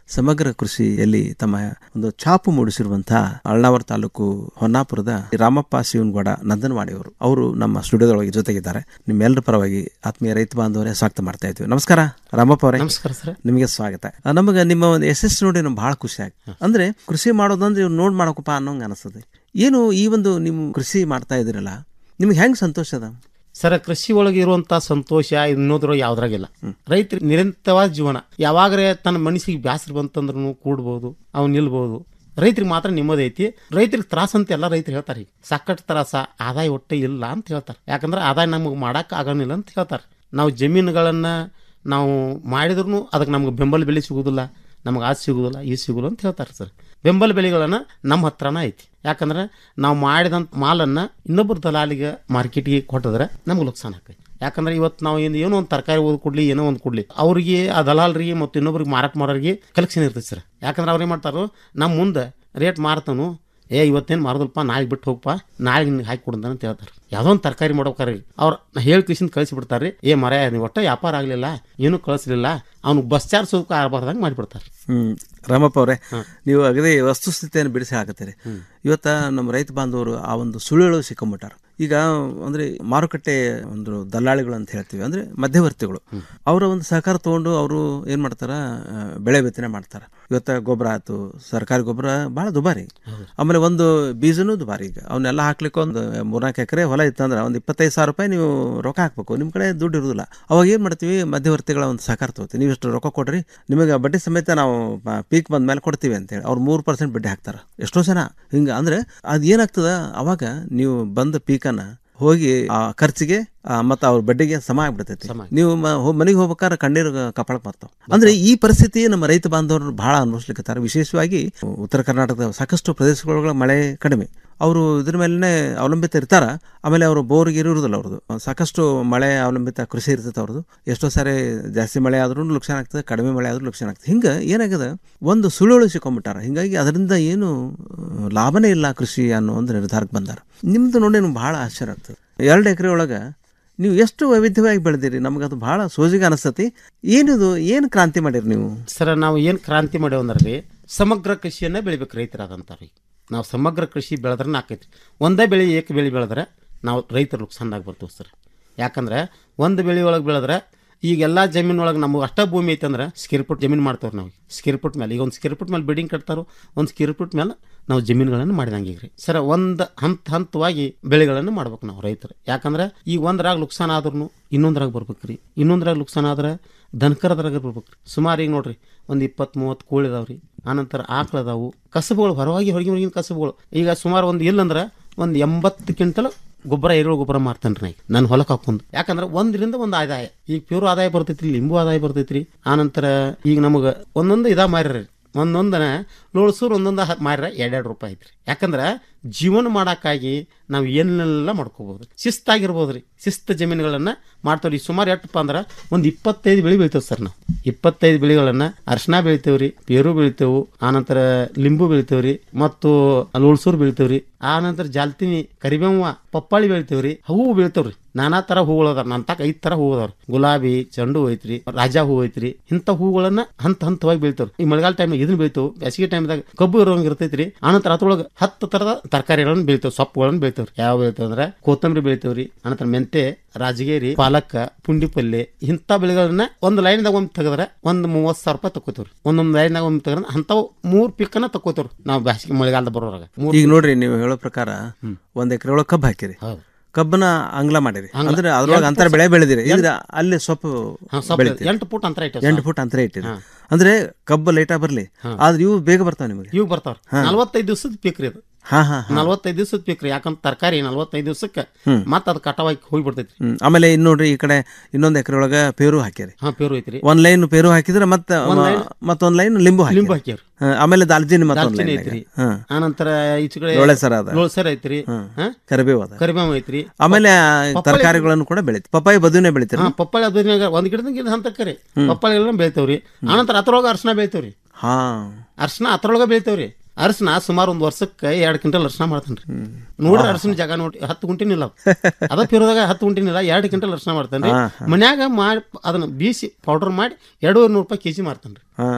ಸಮಗ್ರ ಕೃಷಿಯಲ್ಲಿ ತಮ್ಮ ಒಂದು ಛಾಪು ಮೂಡಿಸಿರುವಂತಹ ಅಳ್ನಾವರ ತಾಲೂಕು ಹೊನ್ನಾಪುರದ ರಾಮಪ್ಪ ಶಿವನಗೌಡ ನಂದನವಾಡಿ ಅವರು ಅವರು ನಮ್ಮ ಸ್ಟುಡಿಯೋದೊಳಗೆ ಜೊತೆಗಿದ್ದಾರೆ ನಿಮ್ಮೆಲ್ಲರ ಪರವಾಗಿ ಆತ್ಮೀಯ ರೈತ ಬಾಂಧವರೇ ಸ್ವಾಗತ ಮಾಡ್ತಾ ಇದ್ವಿ ನಮಸ್ಕಾರ ರಾಮಪ್ಪ ಅವರೇ ನಮಸ್ಕಾರ ಸರ್ ನಿಮಗೆ ಸ್ವಾಗತ ಆ, ನಮಗೆ ನಿಮ್ಮ ಒಂದು ಯಶಸ್ಸು ನೋಡಿ ನಮ್ಗೆ ಬಹಳ ಖುಷಿ ಆಯ್ತು ಅಂದ್ರೆ ಕೃಷಿ ಮಾಡೋದಂದ್ರೆ ಇವ್ರು ನೋಡ್ ಮಾಡಕಪ್ಪ ಅನ್ನೋಂಗೆ ಅನಿಸ್ತದೆ ಏನು ಈ ಒಂದು ನೀವು ಕೃಷಿ ಮಾಡ್ತಾ ಇದ್ದೀರಲ್ಲ ನಿಮ್ಗೆ ಹೆಂಗ್ ಸಂತೋಷ ಅದ ಸರ ಕೃಷಿ ಒಳಗೆ ಇರುವಂತ ಸಂತೋಷ ಇನ್ನೋದ್ರೊಳಗೆ ಯಾವ್ದ್ರಾಗಿಲ್ಲ ರೈತರ ನಿರಂತರವಾದ ಜೀವನ ಯಾವಾಗ್ರೆ ತನ್ನ ಮನಸ್ಸಿಗೆ ಬ್ಯಾಸರ ಬಂತಂದ್ರೂ ಕೂಡ್ಬೋದು ಅವ್ನು ನಿಲ್ಬೋದು ರೈತರಿಗೆ ಮಾತ್ರ ನೆಮ್ಮದಿ ಐತಿ ರೈತರಿಗೆ ತ್ರಾಸ ಅಂತ ಎಲ್ಲ ರೈತರು ಹೇಳ್ತಾರೆ ಈಗ ಸಾಕಷ್ಟು ತ್ರಾಸ ಆದಾಯ ಒಟ್ಟೆ ಇಲ್ಲ ಅಂತ ಹೇಳ್ತಾರೆ ಯಾಕಂದ್ರೆ ಆದಾಯ ನಮಗೆ ಮಾಡಕ್ಕೆ ಆಗೋನಿಲ್ಲ ಅಂತ ಹೇಳ್ತಾರೆ ನಾವು ಜಮೀನುಗಳನ್ನ ನಾವು ಮಾಡಿದ್ರು ಅದಕ್ಕೆ ನಮ್ಗೆ ಬೆಂಬಲ ಬೆಲೆ ಸಿಗುದಿಲ್ಲ ನಮ್ಗೆ ಅದು ಸಿಗುದಿಲ್ಲ ಇದು ಸಿಗುದಿಲ್ಲ ಅಂತ ಹೇಳ್ತಾರೆ ಸರ್ ಬೆಂಬಲ ಬೆಲೆಗಳನ್ನ ನಮ್ಮ ಹತ್ರನ ಐತಿ ಯಾಕಂದ್ರೆ ನಾವು ಮಾಡಿದಂಥ ಮಾಲನ್ನ ಇನ್ನೊಬ್ಬರು ದಲಾಲಿಗೆ ಮಾರ್ಕೆಟ್ಗೆ ಕೊಟ್ಟಿದ್ರೆ ನಮ್ಗೆ ನುಕ್ಸಾನ ಆಕೈತಿ ಯಾಕಂದ್ರೆ ಇವತ್ತು ನಾವು ಏನು ಏನೋ ಒಂದು ತರಕಾರಿ ಓದ್ ಕೊಡ್ಲಿ ಏನೋ ಒಂದು ಕೊಡ್ಲಿ ಅವ್ರಿಗೆ ಆ ದಲಾಲರಿಗೆ ಮತ್ತು ಇನ್ನೊಬ್ರಿಗೆ ಮಾರಾಟ ಮಾಡೋರಿಗೆ ಕಲೆಕ್ಷನ್ ಇರ್ತೈತೆ ಸರ್ ಯಾಕಂದ್ರೆ ಅವ್ರು ಏನು ಮಾಡ್ತಾರೋ ನಮ್ಮ ಮುಂದೆ ರೇಟ್ ಮಾರ್ತಾನು ಏ ಇವತ್ತೇನು ಮಾರೋದಲ್ಪ ನಾಳೆ ಬಿಟ್ಟು ಹೋಗಪ್ಪ ನಾಳೆ ನಿನ್ಗೆ ಹಾಕಿ ಕೊಡಂತ ಅಂತ ಹೇಳ್ತಾರೆ ಯಾವುದೋ ಒಂದು ತರಕಾರಿ ಮಾಡ್ಬೇಕಾರೆ ಅವ್ರು ಹೇಳಿ ಕಿಸಿಂದ ಕಳಿಸಿ ಬಿಡ್ತಾರೆ ಏ ಮರ ನೀವು ಒಟ್ಟ ವ್ಯಾಪಾರ ಆಗಲಿಲ್ಲ ಏನೂ ಕಳಿಸ್ಲಿಲ್ಲ ಅವ್ನು ಬಸ್ ಚಾರ್ಜ್ ಸುಖ ಆಗಬಾರ್ದಂಗೆ ಮಾಡಿಬಿಡ್ತಾರೆ ಹ್ಮ್ ರಾಮಪ್ಪ ಅವರೇ ನೀವು ಅಗದಿ ವಸ್ತುಸ್ಥಿತಿಯನ್ನು ಬಿಡಿಸಿ ಹಾಕತ್ತೀರಿ ಇವತ್ತ ನಮ್ಮ ರೈತ ಬಾಂಧವರು ಆ ಒಂದು ಸುಳ್ಳು ಸಿಕ್ಕೊಂಬಿಟ್ಟಾರ ಈಗ ಅಂದ್ರೆ ಮಾರುಕಟ್ಟೆ ಒಂದು ದಲ್ಲಾಳಿಗಳು ಅಂತ ಹೇಳ್ತೀವಿ ಅಂದ್ರೆ ಮಧ್ಯವರ್ತಿಗಳು ಅವರ ಒಂದು ಸಹಕಾರ ತಗೊಂಡು ಅವರು ಏನ್ ಮಾಡ್ತಾರ ಆ, ಬೆಳೆ ಬಿತ್ತನೆ ಮಾಡ್ತಾರ ಇವತ್ತ ಗೊಬ್ಬರ ಆಯ್ತು ಸರ್ಕಾರಿ ಗೊಬ್ಬರ ಬಹಳ ದುಬಾರಿ ಆಮೇಲೆ ಒಂದು ಬೀಜನೂ ದುಬಾರಿ ಈಗ ಅವನ್ನೆಲ್ಲ ಹಾಕ್ಲಿಕ್ಕೆ ಒಂದು ಮೂರ್ನಾಲ್ಕು ಎಕರೆ ಹೊಲ ಇತ್ತಂದ್ರೆ ಒಂದು ಇಪ್ಪತ್ತೈದು ಸಾವಿರ ರೂಪಾಯಿ ನೀವು ರೊಕ್ಕ ಹಾಕ್ಬೇಕು ನಿಮ್ಮ ಕಡೆ ದುಡ್ಡು ಇರುದಿಲ್ಲ ಅವಾಗ ಏನು ಮಾಡ್ತೀವಿ ಮಧ್ಯವರ್ತಿಗಳ ಒಂದು ಸಹಕಾರ ತಗೋತೀವಿ ನೀವು ಇಷ್ಟು ರೊಕ್ಕ ಕೊಡ್ರಿ ನಿಮಗೆ ಬಡ್ಡಿ ಸಮೇತ ನಾವು ಪೀಕ್ ಬಂದ ಮೇಲೆ ಕೊಡ್ತೀವಿ ಅಂತೇಳಿ ಅವ್ರು ಮೂರು ಪರ್ಸೆಂಟ್ ಬಡ್ಡಿ ಹಾಕ್ತಾರೆ ಎಷ್ಟೋ ಜನ ಹಿಂಗೆ ಅಂದ್ರೆ ಅದು ಏನಾಗ್ತದ ಅವಾಗ ನೀವು ಬಂದ ಪೀಕನ್ನ ಹೋಗಿ ಆ ಖರ್ಚಿಗೆ ಮತ್ತು ಅವ್ರ ಬಡ್ಡಿಗೆ ಸಮ ಆಗ್ಬಿಡ್ತೈತಿ ನೀವು ಮನೆಗೆ ಹೋಗ್ಬೇಕಾದ್ರೆ ಕಣ್ಣೀರು ಕಪಾಳಕ್ಕೆ ಬರ್ತಾವ ಅಂದ್ರೆ ಈ ಪರಿಸ್ಥಿತಿ ನಮ್ಮ ರೈತ ಬಾಂಧವರು ಬಹಳ ಅನುಭವಿಸ್ಲಿಕ್ಕತ್ತಾರ ವಿಶೇಷವಾಗಿ ಉತ್ತರ ಕರ್ನಾಟಕದ ಸಾಕಷ್ಟು ಪ್ರದೇಶಗಳೊಳಗೆ ಮಳೆ ಕಡಿಮೆ ಅವರು ಇದ್ರ ಮೇಲೇ ಅವಲಂಬಿತ ಇರ್ತಾರ ಆಮೇಲೆ ಅವರು ಬೋರ್ಗೆ ಇರುವುದಿಲ್ಲ ಅವ್ರದ್ದು ಸಾಕಷ್ಟು ಮಳೆ ಅವಲಂಬಿತ ಕೃಷಿ ಇರ್ತೈತೆ ಅವ್ರದ್ದು ಎಷ್ಟೋ ಸಾರಿ ಜಾಸ್ತಿ ಮಳೆ ಆದ್ರೂ ಲುಕ್ಷಾನ ಆಗ್ತದೆ ಕಡಿಮೆ ಮಳೆ ಆದ್ರೂ ಲುಕ್ಷಾನ ಆಗ್ತದೆ ಹಿಂಗೆ ಏನಾಗಿದೆ ಒಂದು ಸುಳುಳು ಸಿಕ್ಕೊಂಬಿಟ್ಟಾರ ಹಿಂಗಾಗಿ ಅದರಿಂದ ಏನು ಆ, ಲಾಭನೇ ಇಲ್ಲ ಕೃಷಿ ಅನ್ನೋ ಒಂದು ನಿರ್ಧಾರಕ್ಕೆ ಬಂದಾರ ನಿಮ್ದು ನೋಡಿ ನಮ್ಗೆ ಭಾಳ ಆಶ್ಚರ್ಯ ಆಗ್ತದೆ ಎರಡು ಎಕರೆ ಒಳಗೆ ನೀವು ಎಷ್ಟು ವೈವಿಧ್ಯವಾಗಿ ಬೆಳೆದಿರಿ ನಮ್ಗೆ ಅದು ಭಾಳ ಸೋಜಿಗೆ ಅನಿಸ್ತತಿ ಏನಿದು ಏನು ಕ್ರಾಂತಿ ಮಾಡಿರಿ ನೀವು ಸರ್ ನಾವು ಏನು ಕ್ರಾಂತಿ ಮಾಡೇವಂದ್ರೆ ರೀ ಸಮಗ್ರ ಕೃಷಿಯನ್ನ ಬೆಳಿಬೇಕು ರೈತರಾದಂಥವ್ರಿಗೆ ನಾವು ಸಮಗ್ರ ಕೃಷಿ ಬೆಳೆದ್ರೆ ಆಕೈತಿ ಒಂದೇ ಬೆಳೆ ಏಕ ಬೆಳೆ ಬೆಳೆದ್ರೆ ನಾವು ರೈತರು ನುಕ್ಸಾನ್ದಾಗ ಬರ್ತೀವಿ ಸರ್ ಯಾಕಂದ್ರೆ ಒಂದು ಬೆಳೆ ಒಳಗೆ ಬೆಳೆದ್ರೆ ಈಗೆಲ್ಲ ಜಮೀನು ಒಳಗೆ ನಮಗೆ ಅಷ್ಟ ಭೂಮಿ ಐತೆ ಅಂದ್ರೆ ಸ್ಕಿರ್ ಫುಟ್ ಜಮೀನು ಮಾಡ್ತಾವ್ರಿ ನಾವು ಸ್ಕಿರ್ ಫುಟ್ ಮೇಲೆ ಈಗ ಒಂದು ಸ್ಕಿರ್ ಫುಟ್ ಮೇಲೆ ಬಿಲ್ಡಿಂಗ್ ಕಟ್ತಾರೋ ಒಂದು ಸ್ಕಿರ್ ಫುಟ್ ಮೇಲೆ ನಾವು ಜಮೀನುಗಳನ್ನು ಮಾಡಿದಂಗೆ ಈಗ ರೀ ಸರ್ ಒಂದು ಹಂತ ಹಂತವಾಗಿ ಬೆಳೆಗಳನ್ನು ಮಾಡ್ಬೇಕು ನಾವು ರೈತರು ಯಾಕಂದ್ರೆ ಈಗ ಒಂದ್ರಾಗ ನುಕ್ಸಾನ ಆದ್ರೂ ಇನ್ನೊಂದ್ರಾಗ ಬರ್ಬೇಕು ರೀ ಇನ್ನೊಂದ್ರಾಗ ನುಕ್ಸಾನ ಆದ್ರೆ ದನಕರದ್ರಾಗ ಬರ್ಬೇಕು ರೀ ಸುಮಾರು ಈಗ ನೋಡ್ರಿ ಒಂದು ಇಪ್ಪತ್ತು ಮೂವತ್ತು ಕೋಳಿ ಅದಾವ ರೀ ಆನಂತರ ಆಕಳ ಅದಾವು ಕಸಬುಗಳು ಹೊರವಾಗಿ ಹೊರಗಿನ ಹೊರಗಿನ ಕಸಬುಗಳು ಈಗ ಸುಮಾರು ಒಂದು ಇಲ್ಲಂದ್ರೆ ಒಂದು ಎಂಬತ್ತು ಕ್ವಿಂಟಲ್ ಗೊಬ್ಬರ ಎರೆಹುಳು ಗೊಬ್ಬರ ಮಾರ್ತೇನೆ ರೀ ನನ್ನ ಹೊಲಕ್ಕೆ ಹಾಕೊಂಡು ಯಾಕಂದ್ರೆ ಒಂದರಿಂದ ಒಂದು ಆದಾಯ ಈಗ ಪ್ಯೂರ್ ಆದಾಯ ಬರ್ತೈತ್ರಿ ಲಿಂಬು ಆದಾಯ ಬರ್ತೈತ್ರಿ ಆನಂತರ ಈಗ ನಮಗೆ ಒಂದೊಂದು ಇದಾ ಮಾರ್ರಿ ಒಂದೊಂದನ ಲೋಳ್ಸೂರು ಒಂದೊಂದು ಹ- ಮಾರ್ರೆ ಎರಡೆರಡು ರೂಪಾಯಿ ಐತ್ರಿ ಯಾಕಂದ್ರೆ ಜೀವನ ಮಾಡೋಕ್ಕಾಗಿ ನಾವು ಏನೆಲ್ಲ ಮಾಡ್ಕೋಬೋದು ಶಿಸ್ತಾಗಿರ್ಬೋದು ರೀ ಶಿಸ್ತು ಜಮೀನುಗಳನ್ನು ಮಾಡ್ತಾವ್ರಿ ಸುಮಾರು ಎಷ್ಟಪ್ಪ ಅಂದ್ರೆ ಒಂದು ಇಪ್ಪತ್ತೈದು ಬೆಳೆ ಬೆಳಿತೇವೆ ಸರ್ ನಾವು ಇಪ್ಪತ್ತೈದು ಬೆಳೆಗಳನ್ನು ಅರ್ಶಿನ ಬೆಳಿತೇವೆ ರೀ ಪೇರು ಬೆಳಿತೇವೆ ಆನಂತರ ಲಿಂಬು ಬೆಳಿತೇವೆ ರೀ ಮತ್ತು ಲೋಳ್ಸೂರು ಬೆಳಿತೇವೆ ರೀ ಆನಂತರ ಜಾಲ್ತಿನಿ ಕರಿಬೇವ ಪಪ್ಪಾಳಿ ಬೆಳಿತೇವೆ ರೀ ಹೂವು ಬೆಳಿತೇವೆ ರೀ ನಾನಾ ಥರ ಹೂಗಳು ಅದಾವ ನನ್ನ ತಕ ಐದು ಥರ ಹೂವು ಅದಾವ ಗುಲಾಬಿ ಚೆಂಡು ಹೂ ಐತ್ರಿ ರಾಜಾ ಹೂ ಐತ್ರಿ ಇಂಥ ಹೂಗಳನ್ನ ಹಂತ ಹಂತವಾಗಿ ಬೆಳಿತಾವ್ರಿ ಈ ಮಳೆಗಾಲ ಟೈಮ್ ಇದನ್ನ ಬೆಳಿತಾವ್ ಬೇಸಿಗೆ ಟೈಮ್ದಾಗ ಕಬ್ಬು ಇರೋಂಗೆ ಇರ್ತೈತ್ರಿ ಆನಂತರ ಅದ್ರೊಳಗೆ ಹತ್ತು ಥರದ ತರಕಾರಿಗಳನ್ನು ಬೆಳಿತಾವ್ ಸೊಪ್ಪುಗಳನ್ನು ಬೆಳಿತಾವ್ರಿ ಯಾವ ಬೆಳಿತಾವ ಅಂದ್ರೆ ಕೊತ್ತಂಬರಿ ಬೆಳಿತಾವ್ರಿ ಆನಂತರ ಮೆಂತೆ ರಾಜಗೇರಿ ಪಾಲಕ್ ಪುಂಡಿ ಪಲ್ಲೆ ಇಂಥ ಬೆಳೆಗಳನ್ನ ಒಂದು ಲೈನ್ದಾಗ ಒಮ್ಮೆ ತೆಗೆದ್ರೆ ಒಂದು ಮೂವತ್ತು ಸಾವಿರ ರೂಪಾಯಿ ತಗೋತೀವ್ರಿ ಒಂದೊಂದು ಲೈನ್ದಾಗ ಒಮ್ಮೆ ತೆಗೆದ್ರೆ ಅಂಥವು ಮೂರು ಪಿಕ್ಕನ್ನ ತಗೋತೀವ್ರಿ ನಾವು ಬೇಸಿಗೆ ಮಳೆಗಾಲದ ಬರೋರಾಗ ಮೂರ್ ಈಗ ನೋಡ್ರಿ ನೀವು ಹೇಳೋ ಪ್ರಕಾರ ಒಂದ್ ಎಕರೆ ಒಳಗೆ ಕಬ್ಬು ಹಾಕಿರಿ ಕಬ್ಬನ ಅಂಗ್ಲ ಮಾಡಿರಿ ಅಂಗ್ಲ. ಅಂದ್ರೆ ಅದ್ರೊಳಗೆ ಎಂಟು ಅಂತರ ಫುಟ್ ಬೆಳೆ ಬೆಳೆದಿರಿ ಎಂಟು- ಇದ್ರ ಅಲ್ಲಿ ಸೊಪ್ಪು ಹಾ, ಸೊಪ್ಪು ಬೆಳಿತೀರಿ. ಎಂಟು ಫುಟ್ ಅಂತರ ಇಟ್ಟಿವಿ ಎಂಟು ಸರ್. ಫುಟ್ ಅಂತರ ಇಟ್ಟಿರಿ ಹಾ. ಅಂದ್ರೆ ಕಬ್ಬು ಲೈಟಾ ಬರ್ಲಿ ಆದ್ರೆ ಇವು ಬೇಗ ಬರ್ತಾವ ನಿಮಗೆ ಇವು ಬರ್ತಾವ್ರಿ ಹಾ. ನಲ್ವತ್ತೈದು ದಿವಸದ ಪೀಕ್ ರೀ ಅದು ಹಾ ಹಾ ಹಾ. ನಲ್ವತ್ತೈದು ದಿವಸದ ಪೀಕ್ ರೀ ಯಾಕಂದ್ರೆ ತರಕಾರಿ ನಲ್ವತ್ತೈದು ದಿವಸಕ್ಕೆ ಹ್ಮ್. ಮತ್ತೆ ಅದು ಕಟಾವಾಗಿ ಹೋಗಿ ಬಿಡ್ತೈತ್ರಿ ಹ್ಮ್. ಆಮೇಲೆ ಇನ್ನು ನೋಡ್ರಿ ಈ ಕಡೆ ಇನ್ನೊಂದ್ ಎಕರೆ ಒಳಗ ಪೇರು ಹಾಕ್ಯಾರಿ ಹಾ ಪೇರು ಐತ್ರಿ ಒಂದ್ ಲೈನ್ ಪೇರು ಹಾಕಿದ್ರೆ ಮತ್ತೆ ಒಂದ್ line- ಮತ್ತೊಂದ್ ಲೈನ್ ಲಿಂಬು ಹಾಕಿ ಲಿಂಬು ಹಾಕ್ಯಾರ ಆಮೇಲೆ ದಾಲ್ಚಿನ್ನಿ ಮತ್ತೊಂದ್ ದಾಲ್ಚಿನ್ನಿ ಲೈನ್ ಐತ್ರಿ ಹಾ ಆನಂತರ ಈಚೆ ಕಡೆ ಲೋಳೆಸರ ಅದ. ಲೋಳೆಸರ ಐತ್ರಿ ಹ್ಮ್. ಹಾ? ಕರಿಬೇವು ಅದ ಕರಿಬೇವು ಐತ್ರಿ ಆಮೇಲೆ ಪಪ್ಪಾಳಿ- ತರಕಾರಿಗಳನ್ನು ಕೂಡ ಬೆಳಿತೀವಿ ಪಪ್ಪಾಯಿ ಬದುನೆ ಬೆಳಿತೀರಿ ಹಾ ಪಪ್ಪಾಳಿ ಅದ್ರಾಗ ಒಂದ್ ಗಿಡದಂಗ ಗಿಡ ಹಂತಕ್ಕರಿ ಹ್ಮ್. ಪಪ್ಪಾಳಿ ಎಲ್ಲ ಬೆಳಿತೇವ್ರಿ ಆನಂತರ ಅದ್ರೊಳಗ ಅರ್ಶನ ಬೆಳಿತೇವ್ರಿ ಹಾ ಅರ್ಶನ ಅದ್ರೊಳಗ ಬೆಳಿತೇವ್ರಿ ಅರ್ಶನ ಸುಮಾರು ಒಂದ್ ವರ್ಷಕ್ಕೆ ಎರಡ್ ಕ್ವಿಂಟಲ್ ಅರ್ಶನ ಮಾಡ್ತಾನ್ರಿ ನೋಡ್ರಿ ಅರ್ಶನ ಜಾಗ ನೋಡಿ ಹತ್ತು ಗುಂಟಿನಿಲ್ಲ ಅದ ಪಿರೋದಾಗ ಹತ್ತು ಗುಂಟಿನಿಲ್ಲ ಎರಡು ಕ್ವಿಂಟಲ್ ಅರ್ಶನ ಮಾಡ್ತಾನ್ರಿ ಹಾ, ಮನ್ಯಾಗ ಮಾಡಿ ಅದನ್ನ ಬೀಸಿ ಪೌಡರ್ ಮಾಡಿ ಎರಡೂವರೆ ನೂರು ರೂಪಾಯಿ ಕೆಜಿ ಮಾರ್ತಾನ್ರಿ ಹಾ